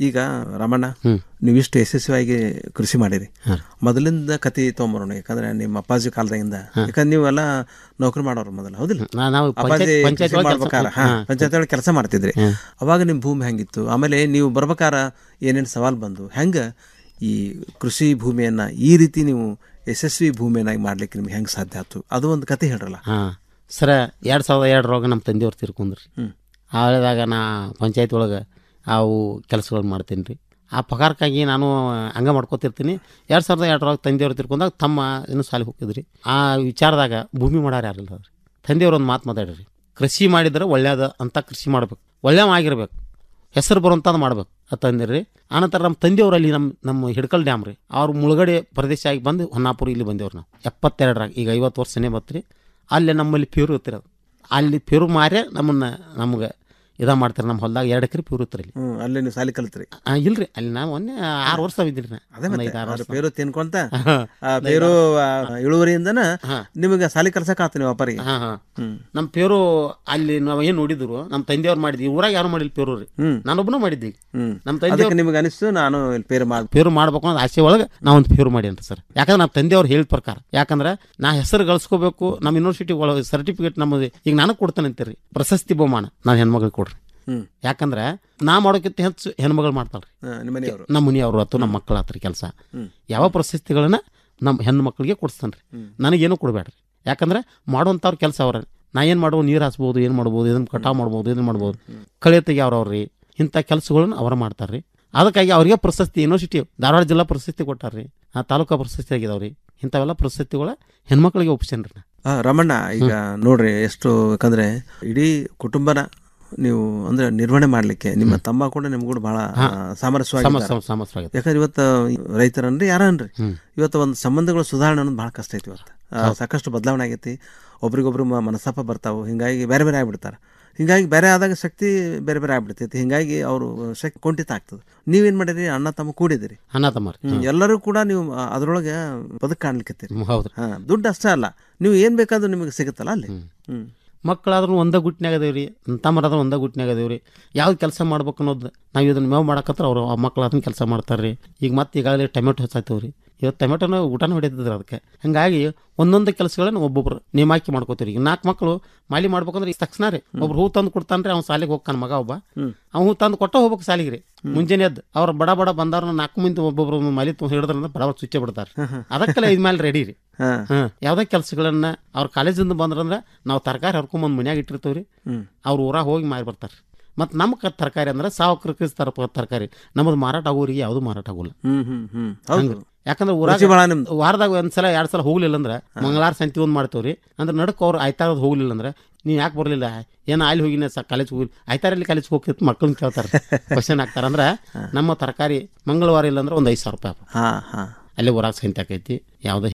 ಈಗ ರಮಣ್ಣ ನೀವಿಷ್ಟು ಯಶಸ್ವಿಯಾಗಿ ಕೃಷಿ ಮಾಡಿರಿ ಮೊದಲಿಂದ ಕತಿ ತೊಗೊಂಬರೋಣ ಯಾಕಂದ್ರೆ ನಿಮ್ಮ ಅಪ್ಪಾಜಿ ಕಾಲದಾಗಿಂದ ಯಾಕಂದ್ರೆ ನೀವೆಲ್ಲ ನೌಕರಿ ಮಾಡೋರು ಮೊದಲು ಹೌದಿಲ್ಲ ನಾ- ನಾವು ಅಪ್ಪಾಜಿ ಪಂಚಾಯತ್- ಪಂಚಾಯತ್ ಕೃಷಿ ಒಳಗೆ ಮಾಡ್ಬೇಕಾರ ಕೆಲ್ಸ- ಹಾ ಹಾ. ಪಂಚಾಯತ್ ಒಳಗೆ ಕೆಲಸ ಮಾಡ್ತಿದ್ರಿ ಅವಾಗ ನಿಮ್ಮ ಭೂಮಿ ಹೆಂಗಿತ್ತು ಆಮೇಲೆ ನೀವು ಬರ್ಬೇಕಾರ ಏನೇನು ಸವಾಲು ಬಂದು ಹೆಂಗ ಈ ಕೃಷಿ ಭೂಮಿಯನ್ನ ಈ ರೀತಿ ನೀವು ಯಶಸ್ವಿ ಭೂಮಿಯನ್ನಾಗಿ ಮಾಡ್ಲಿಕ್ಕೆ ನಿಮ್ಗೆ ಹೆಂಗೆ ಸಾಧ್ಯ ಆಯ್ತು ಅದು ಒಂದು ಕತೆ ಹೇಳ್ರಲ್ಲ ಹಾಂ ಸರ ಎರಡು ಸಾವಿರದ ಎರಡರೊಳಗೆ ನಮ್ಮ ತಂದೆಯವ್ರು ತೀರ್ಕೊಂಡ್ರಿ ಆಳಿದಾಗ ನಾ ಪಂಚಾಯತ್ ಒಳಗೆ ಅವು ಕೆಲಸಗಳು ಮಾಡ್ತೀನಿ ರೀ ಆ ಪಗಾರಕ್ಕಾಗಿ ನಾನು ಹಂಗ ಮಾಡ್ಕೋತಿರ್ತೀನಿ ಎರಡು ಸಾವಿರದ ಎರಡರೊಳಗೆ ತಂದೆಯವ್ರು ತಿರ್ಕೊಂಡಾಗ ತಮ್ಮ ಇನ್ನೂ ಸಾಲಿ ಹೋಗಿದ್ರಿ ಆ ವಿಚಾರದಾಗ ಭೂಮಿ ಮಾಡಾರ ಯಾರಿಲ್ಲ ಅವ್ರಿ ತಂದೆಯವ್ರು ಒಂದು ಮಾತು ಮಾತಾಡ್ರಿ ಕೃಷಿ ಮಾಡಿದ್ರೆ ಒಳ್ಳೇದ ಅಂತ ಕೃಷಿ ಮಾಡ್ಬೇಕು ಒಳ್ಳೆಯ ಆಗಿರ್ಬೇಕು ಹೆಸರು ಬರುವಂಥದ್ದು ಮಾಡ್ಬೇಕು ಅದು ತಂದಿರಿ ಆನಂತರ ನಮ್ಮ ತಂದೆಯವರು ಅಲ್ಲಿ ನಮ್ಮ ನಮ್ಮ ಹಿಡ್ಕಲ್ ಡ್ಯಾಮ್ ರೀ ಅವ್ರು ಮುಳುಗಡೆ ಪ್ರದೇಶ ಆಗಿ ಬಂದು ಹೊನ್ನಾಪುರ ಇಲ್ಲಿ ಬಂದೇವ್ರು ನಾವು ಎಪ್ಪತ್ತೆರಡರಾಗ ಈಗ ಐವತ್ತು ವರ್ಷನೇ ಬತ್ರಿ ಅಲ್ಲಿ ನಮ್ಮಲ್ಲಿ ಪ್ಯೂರ್ ಇರ್ತಿರೋದು ಅಲ್ಲಿ ಪ್ಯೂರ್ ಮಾರೇ ನಮ್ಮನ್ನ ನಮ್ಗೆ ಇದ ಮಾಡ್ತಾರೆ ನಮ್ಮ ಹೊಲ್ದಾಗ ಎರಡು ಎಕರೆ ಪ್ಯೂರ್ ಇರ್ತಾರೆ ಇಲ್ಲಿ ಹ್ಮ್ ಅಲ್ಲಿ ನೀವು ಸಾಲಿ ಕಲಿತ್ರಿ ಆ, ಇಲ್ರಿ ಅಲ್ಲಿ ನಾವು ಒಂದೇ ಆರು ವರ್ಷ ಇದ್ದೀನಿ ನಾ ಅದೇ ಒಂದ್ ಮತ್ತೆ ಐದ್ ಆರು ಅವ್ರ ವರ್ಷ. ಪೇರು ತಿನ್ಕೊಂತ ಹಾ. ಆ ಪೇರು ಆ, ಇಳುವರಿಯಿಂದನ ನಿಮಗೆ ಸಾಲಿ ಕಲ್ಸಕ್ ಆತ ನೀವು ವ್ಯಾಪಾರಿಗೆ ಹಾ ಹಾ ನಮ್ಮ ಪೇರು ಅಲ್ಲಿ ನಾವು ಏನು ನೋಡಿದ್ರು ನಮ್ಮ ತಂದೆಯವ್ರು ಮಾಡಿದ್ವಿ ಊರಾಗ ಯಾರು ಮಾಡಿಲ್ಲ ಪೇರು ರೀ ಹ್ಮ್. ನಾನೊಬ್ಬನು ಮಾಡಿದ್ದೆ ಹ್ಮ್ ನಮ್ಮ ಅದಕ್ಕೆ ತಂದೆಯವ್ರು ನಿಮಗೆ ಅನಿಸ್ತು ನಾನು ಇಲ್ಲಿ ಪೇರು ಮಾಡ್ ಪೇರು ಮಾಡ್ಬೇಕು ಅನ್ನೋದು ಆಸೆ ಒಳಗೆ ನಾ ಒಂದು ಪೇರು ಮಾಡೀನಿ ಸರ್ ಯಾಕಂದ್ರೆ ನಮ್ಮ ತಂದೆಯವ್ರು ಹೇಳಿದ ಪ್ರಕಾರ ಯಾಕಂದ್ರೆ ನಾ ಹೆಸರು ಗಳಿಸ್ಕೋಬೇಕು ನಮ್ಮ ಯೂನಿವರ್ಸಿಟಿ ಒಳಗೆ ಸರ್ಟಿಫಿಕೇಟ್ ನಮ್ಮದು ಈಗ ನನಗೆ ಕೊಡ್ತಾನೆ ಅಂತೀರಿ ಪ್ರಶಸ್ತಿ ಬಹುಮಾನ ನಾನು ಹೆಣ್ಮಗಳಿಗೆ ಕೊಡ್ರಿ ಹ್ಮ್. ಯಾಕಂದ್ರೆ ನಾ ಮಾಡೋಕ್ಕಿಂತ ಹೆಚ್ಚು ಹೆಣ್ಮಗಳು ಮಾಡ್ತಾಳ್ರಿ ಹಾ, ನಿಮ್ಮ ಮನೆಯವರು ನಮ್ಮ ಮನೆಯವರು ಅಥವಾ ನಮ್ಮ ಮಕ್ಕಳ ಹತ್ರ ಕೆಲಸ ಹ್ಮ್. ಯಾವ ಪ್ರಶಸ್ತಿಗಳನ್ನ ನಮ್ಮ ಹೆಣ್ಣು ಮಕ್ಕಳಿಗೆ ಕೊಡಿಸ್ತಾನೆ ರೀ ನನಗೇನು ಕೊಡಬೇಡ್ರಿ ಯಾಕಂದ್ರೆ ಮಾಡುವಂಥವ್ರ ಕೆಲಸ ಅವ್ರ ನಾ ಏನು ಮಾಡುವ ನೀರು ಹಾಸ್ಬೋದು ಏನು ಮಾಡ್ಬೋದು ಇದನ್ನು ಕಟಾವು ಮಾಡ್ಬೋದು ಇದನ್ನು ಮಾಡ್ಬೋದು ಕಳೆ ತೆಗಿಯವ್ರವ್ರಿ ಇಂಥ ಕೆಲಸಗಳನ್ನ ಅವ್ರು ಮಾಡ್ತಾರೆ ರೀ ಅದಕ್ಕಾಗಿ ಅವ್ರಿಗೆ ಪ್ರಶಸ್ತಿ ಯೂನಿವರ್ಸಿಟಿ ಧಾರವಾಡ ಜಿಲ್ಲಾ ಪ್ರಶಸ್ತಿ ಕೊಟ್ಟಾರ್ರಿ ಆ ತಾಲೂಕಾ ಪ್ರಶಸ್ತಿ ಆಗಿದಾವ್ರಿ ಇಂಥವೆಲ್ಲ ಪ್ರಶಸ್ತಿಗಳ ಹೆಣ್ಮಕ್ಳಿಗೆ ಒಪ್ಸೇನ್ರಿ ನಾ ಆ, ರಮಣ್ಣ ಈಗ ನೋಡ್ರಿ ಎಷ್ಟು ಯಾಕಂದ್ರೆ ಇಡೀ ಕುಟುಂಬನ ನೀವು ಅಂದ್ರೆ ನಿರ್ವಹಣೆ ಮಾಡ್ಲಿಕ್ಕೆ ನಿಮ್ಮ ತಮ್ಮ ಕೂಡ ನಿಮ್ಗೂ ಕೂಡ ಬಹಳ ಹಾ. ಸಾಮರಸ್ಯವಾಗಿ ಸಮ- ಸಮ- ಸಾಮರಸ್ಯವಾಗಿದ್ದಾರೆ. ಯಾಕಂದ್ರೆ ಇವತ್ತು ರೈತರನ್ರಿ ಯಾರನ್ರಿ ಇವತ್ತು ಒಂದು ಸಂಬಂಧಗಳ ಸುಧಾರಣೆ ಅನ್ನೋದು ಬಹಳ ಕಷ್ಟ ಐತಿ ಇವತ್ತು ಆ, ಸಾಕಷ್ಟು ಬದಲಾವಣೆ ಆಗೈತಿ ಒಬ್ರಿಗೊಬ್ರು ಮ- ಮನಸ್ತಾಪ ಬರ್ತಾವು ಹಿಂಗಾಗಿ ಬೇರೆ ಬೇರೆ ಆಗ್ಬಿಡ್ತಾರೆ ಹಿಂಗಾಗಿ ಬೇರೆ ಆದಾಗ ಶಕ್ತಿ ಬೇರೆ ಬೇರೆ ಆಗ್ಬಿಡ್ತೈತಿ ಹಿಂಗಾಗಿ ಅವರು ಶಕ್ತಿ ಕುಂಠಿತ ಆಗ್ತದೆ ನೀವೇನ್ ಮಾಡಿರಿ ಅಣ್ಣ ತಮ್ಮ ಕೂಡಿದಿರಿ ಅಣ್ಣ ತಮ್ಮ ರೀ. ಹ್ಮ್. ಎಲ್ಲರೂ ಕೂಡ ನೀವು ಆ, ಅದ್ರೊಳಗೆ ಬದುಕು ಕಾಣ್ಲಿಕ್ಕತ್ತೀರಿ ಹ್ಮ್, ಹೌದ್ರಿ. ಹಾ ದುಡ್ಡು ಅಷ್ಟೇ ಅಲ್ಲ ನೀವು ಏನ್ ಬೇಕಾದ್ರೂ ನಿಮಗೆ ಸಿಗುತ್ತಲ್ಲ ಅಲ್ಲಿ ಹ್ಮ್ ಮಕ್ಕಳಾದ್ರೂ ಒಂದೇ ಗುಟ್ನ್ಯಾಗ ಅದೇವ್ರಿ ತಮ್ಮರಾದ್ರೂ ಒಂದೇ ಗುಟ್ನ್ಯಾಗ ಅದೇವ್ರಿ ಯಾವ್ದು ಕೆಲಸ ಮಾಡ್ಬೇಕು ಅನ್ನೋದು ನಾವು ಇದನ್ನ ಮೇವು ಮಾಡಕತ್ರ ಅವ್ರು ಆ ಮಕ್ಳು ಅದನ್ನ ಕೆಲಸ ಮಾಡ್ತಾರೆ ರೀ ಈಗ ಮತ್ತೆ ಈಗಾಗಲೇ ಟೊಮೆಟೊ ಹಚ್ಚಾತೀವ್ರಿ ಇವತ್ತು ಟೊಮೆಟೊನ ಊಟನ ಹೊಡಿತಿದ್ರು ಅದಕ್ಕೆ ಹಂಗಾಗಿ ಒಂದೊಂದು ಕೆಲಸಗಳನ್ನ ಒಬ್ಬೊಬ್ರು ನೇಮಾಕಿ ಮಾಡ್ಕೋತೀವಿ ಈಗ ನಾಲ್ಕು ಮಕ್ಕಳು ಮಾಲಿ ಮಾಡ್ಬೇಕಂದ್ರೆ ಈಗ ತಕ್ಷಣ ರೀ ಒಬ್ರು ಹೂ ತಂದು ಕೊಡ್ತಾನ್ರಿ ಅವ್ನು ಸಾಲಿಗೆ ಹೋಗ್ತಾನ ಮಗ ಒಬ್ಬ ಅವ್ನು ಹೂ ತಂದು ಕೊಟ್ಟ ಹೋಗ್ಬೇಕು ಸಾಲಿಗೆ ರೀ ಮುಂಜಾನೆ ಎದ್ದು ಅವ್ರು ಬಡ ಬಡ ಬಂದವ್ರನ್ನ ನಾಲ್ಕು ಮಂದಿ ಒಬ್ಬೊಬ್ರು ಮಾಲಿ ತುಂಬ ಹಿಡಿದ್ರಂದ್ರೆ ಬಡ ಬಡ ಚುಚ್ಚೆ ಬಿಡ್ತಾರೆ ಅದಕ್ಕೆಲ್ಲ ಇದ್ಮೇಲೆ ರೆಡಿ ರೀ ಹಾ. ಹಾಂ ಯಾವುದೇ ಕೆಲಸಗಳನ್ನ ಅವ್ರ ಕಾಲೇಜಿಂದ ಬಂದ್ರಂದ್ರೆ ನಾವು ತರಕಾರಿ ಹರ್ಕೊಂಬಂದು ಮನ್ಯಾಗ ಇಟ್ಟಿರ್ತೀವಿ ರೀ ಹ್ಮ್. ಅವ್ರ ಊರಾಗ ಹೋಗಿ ಮಾರಿ ಬರ್ತಾರೆ ಮತ್ತು ನಮ್ಮ ಕ ತರಕಾರಿ ಅಂದ್ರೆ ಸಾವಕೃತಿ ತರ ತರಕಾರಿ ನಮ್ಮದು ಮಾರಾಟ ಆಗೋರಿಗೆ ಯಾವುದು ಮಾರಾಟ ಆಗೋಲ್ಲ ಹ್ಮ್ ಹ್ಮ್ ಹ್ಮ್ ಹೌದು ಹಂಗೆ. ಯಾಕಂದ್ರೆ ರುಚಿ ಭಾಳ ಊರಾಗ ನಿಮ್ದು. ವಾರದಾಗ ಒಂದ್ಸಲ ಎರಡು ಸಲ ಹೋಗ್ಲಿಲ್ಲ ಅಂದ್ರೆ ಮಂಗಳಾರ ಸಂತಿ ಒಂದು ಮಾಡ್ತೇವ್ರಿ ಅಂದ್ರೆ ನಡಕ್ ಅವ್ರು ಆಯ್ತಾರದ ಹೋಗ್ಲಿಲ್ಲ ಅಂದ್ರೆ ನೀವು ಯಾಕೆ ಬರಲಿಲ್ಲ ಏನು ಅಲ್ಲಿ ಹೋಗಿನ ಸ ಕಾಲೇಜ್ ಹೋಗಿ ಆಯ್ತಾರಲ್ಲಿ ಕಾಲೇಜ್ ಹೋಗ್ತಿತ್ತು ಮಕ್ಕಳನ್ನ ಕೇಳ್ತಾರೆ ಕ್ವಶನ್ ಆಗ್ತಾರೆ ಅಂದ್ರೆ ನಮ್ಮ ತರಕಾರಿ ಮಂಗಳವಾರ ಇಲ್ಲ ಅಂದ್ರೆ ಒಂದು ಐದು ಸಾವಿರ ರೂಪಾಯಿ ಹಾ ಹಾ ಅಲ್ಲಿ ಊರಾಗ ಸಂತಿ ಆಕೈತಿ ಯಾವುದೇ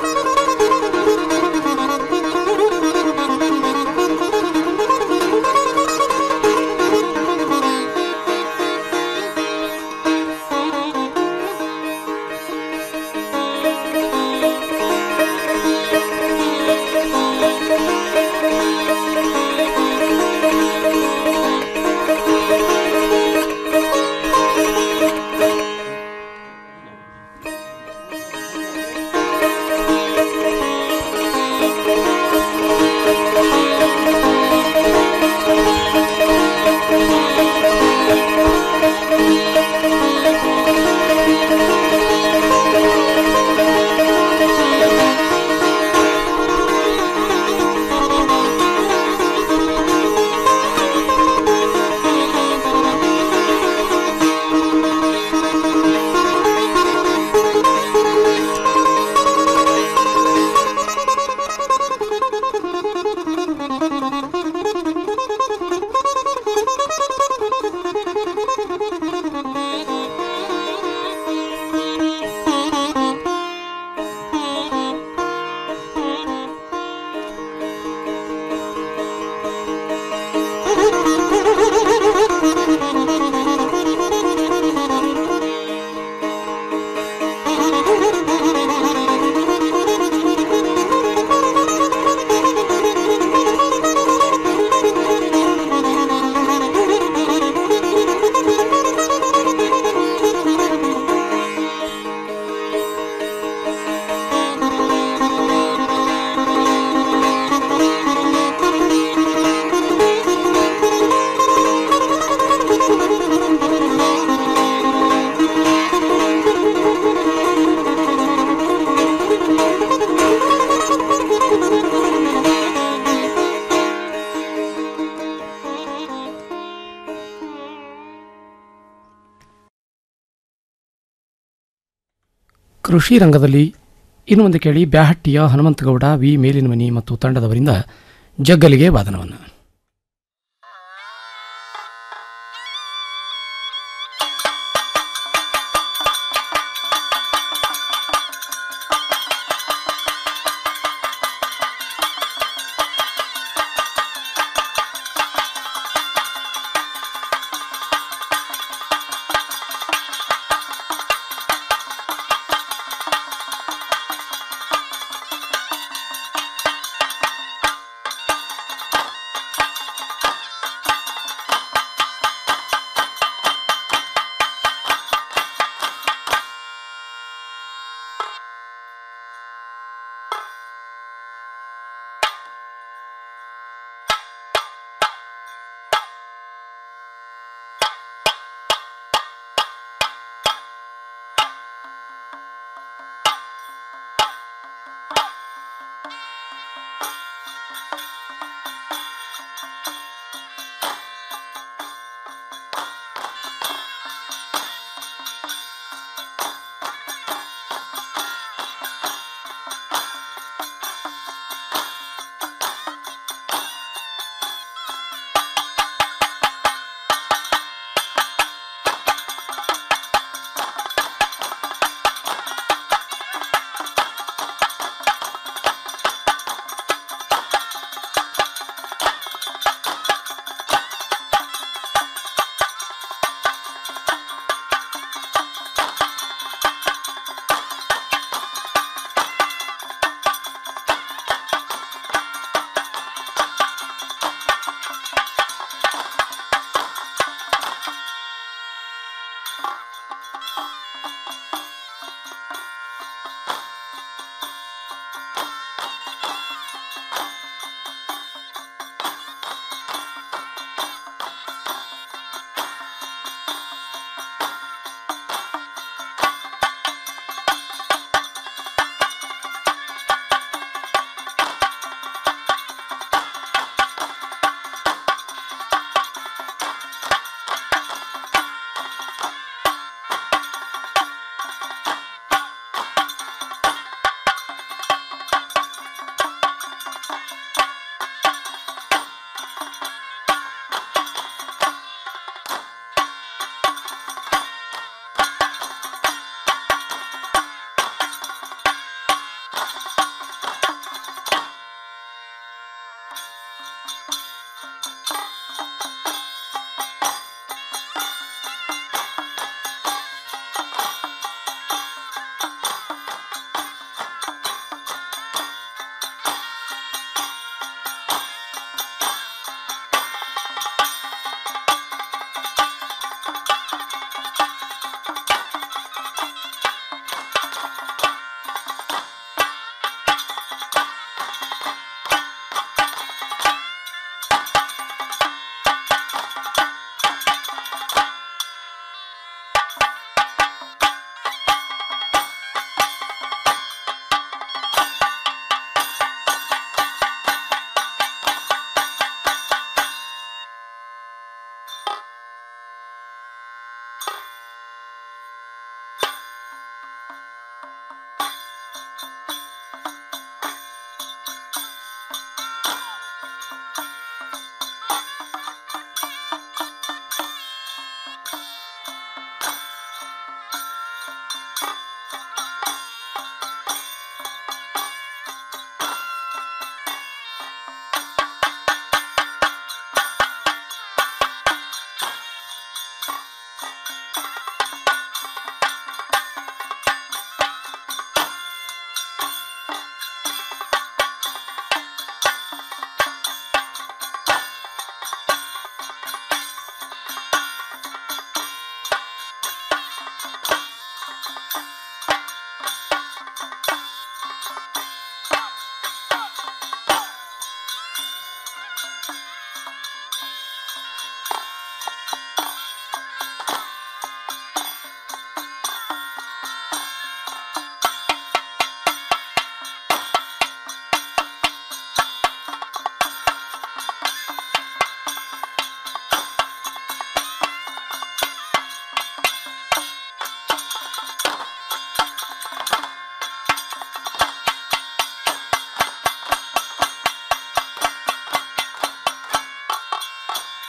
Thank you. ಕೃಷಿ ರಂಗದಲ್ಲಿ ಇನ್ನು ಮುಂದೆ ಕೇಳಿ ಬ್ಯಾಹಟ್ಟಿಯ ಹನುಮಂತಗೌಡ ವಿ ಮೇಲಿನಮನಿ ಮತ್ತು ತಂಡದವರಿಂದ ಜಗ್ಗಲಿಗೆ ವಾದನವನ್ನು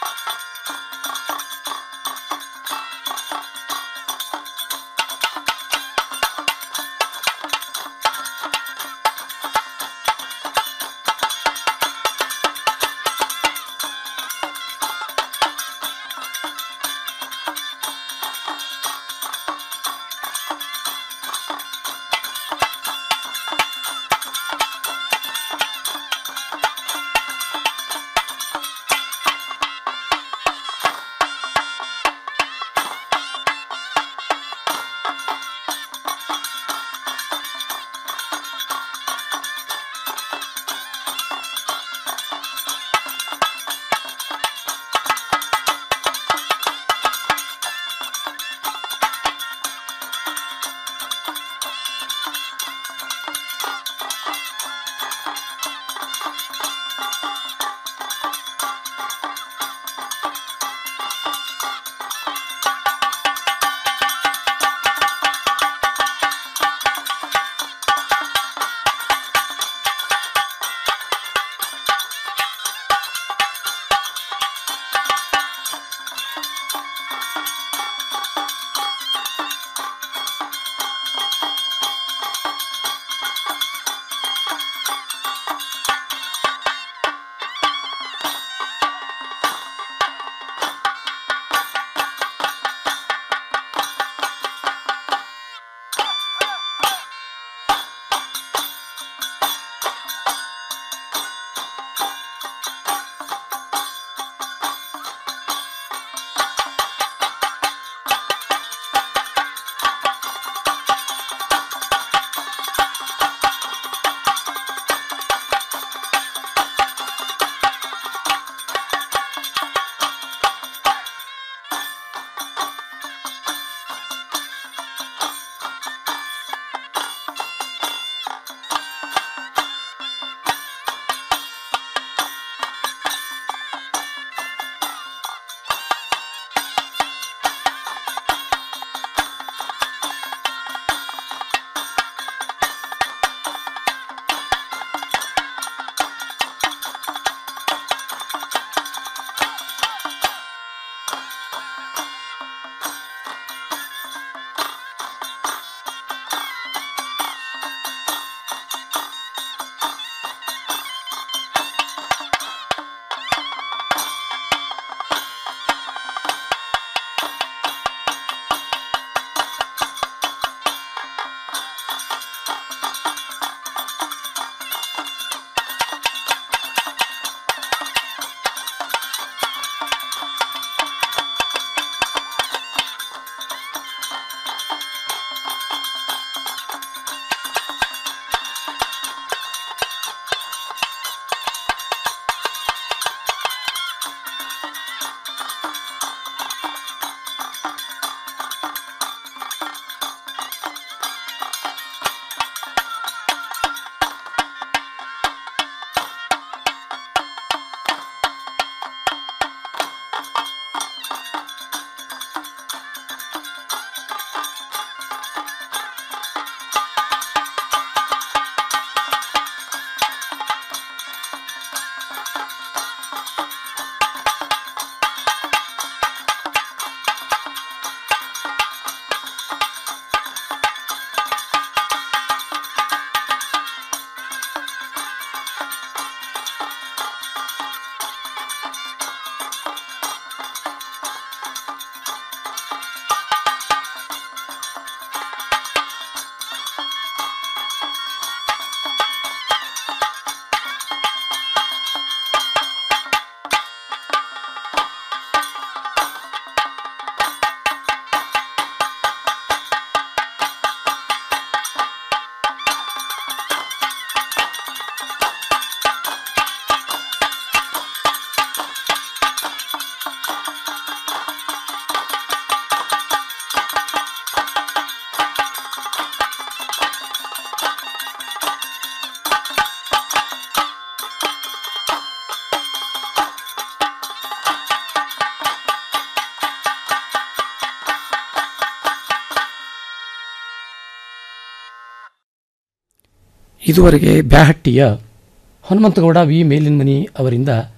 ಇದುವರೆಗೆ ಬ್ಯಾಹಟ್ಟಿಯ ಹನುಮಂತಗೌಡ ವಿ ಮೇಲಿನಮನಿ ಅವರಿಂದ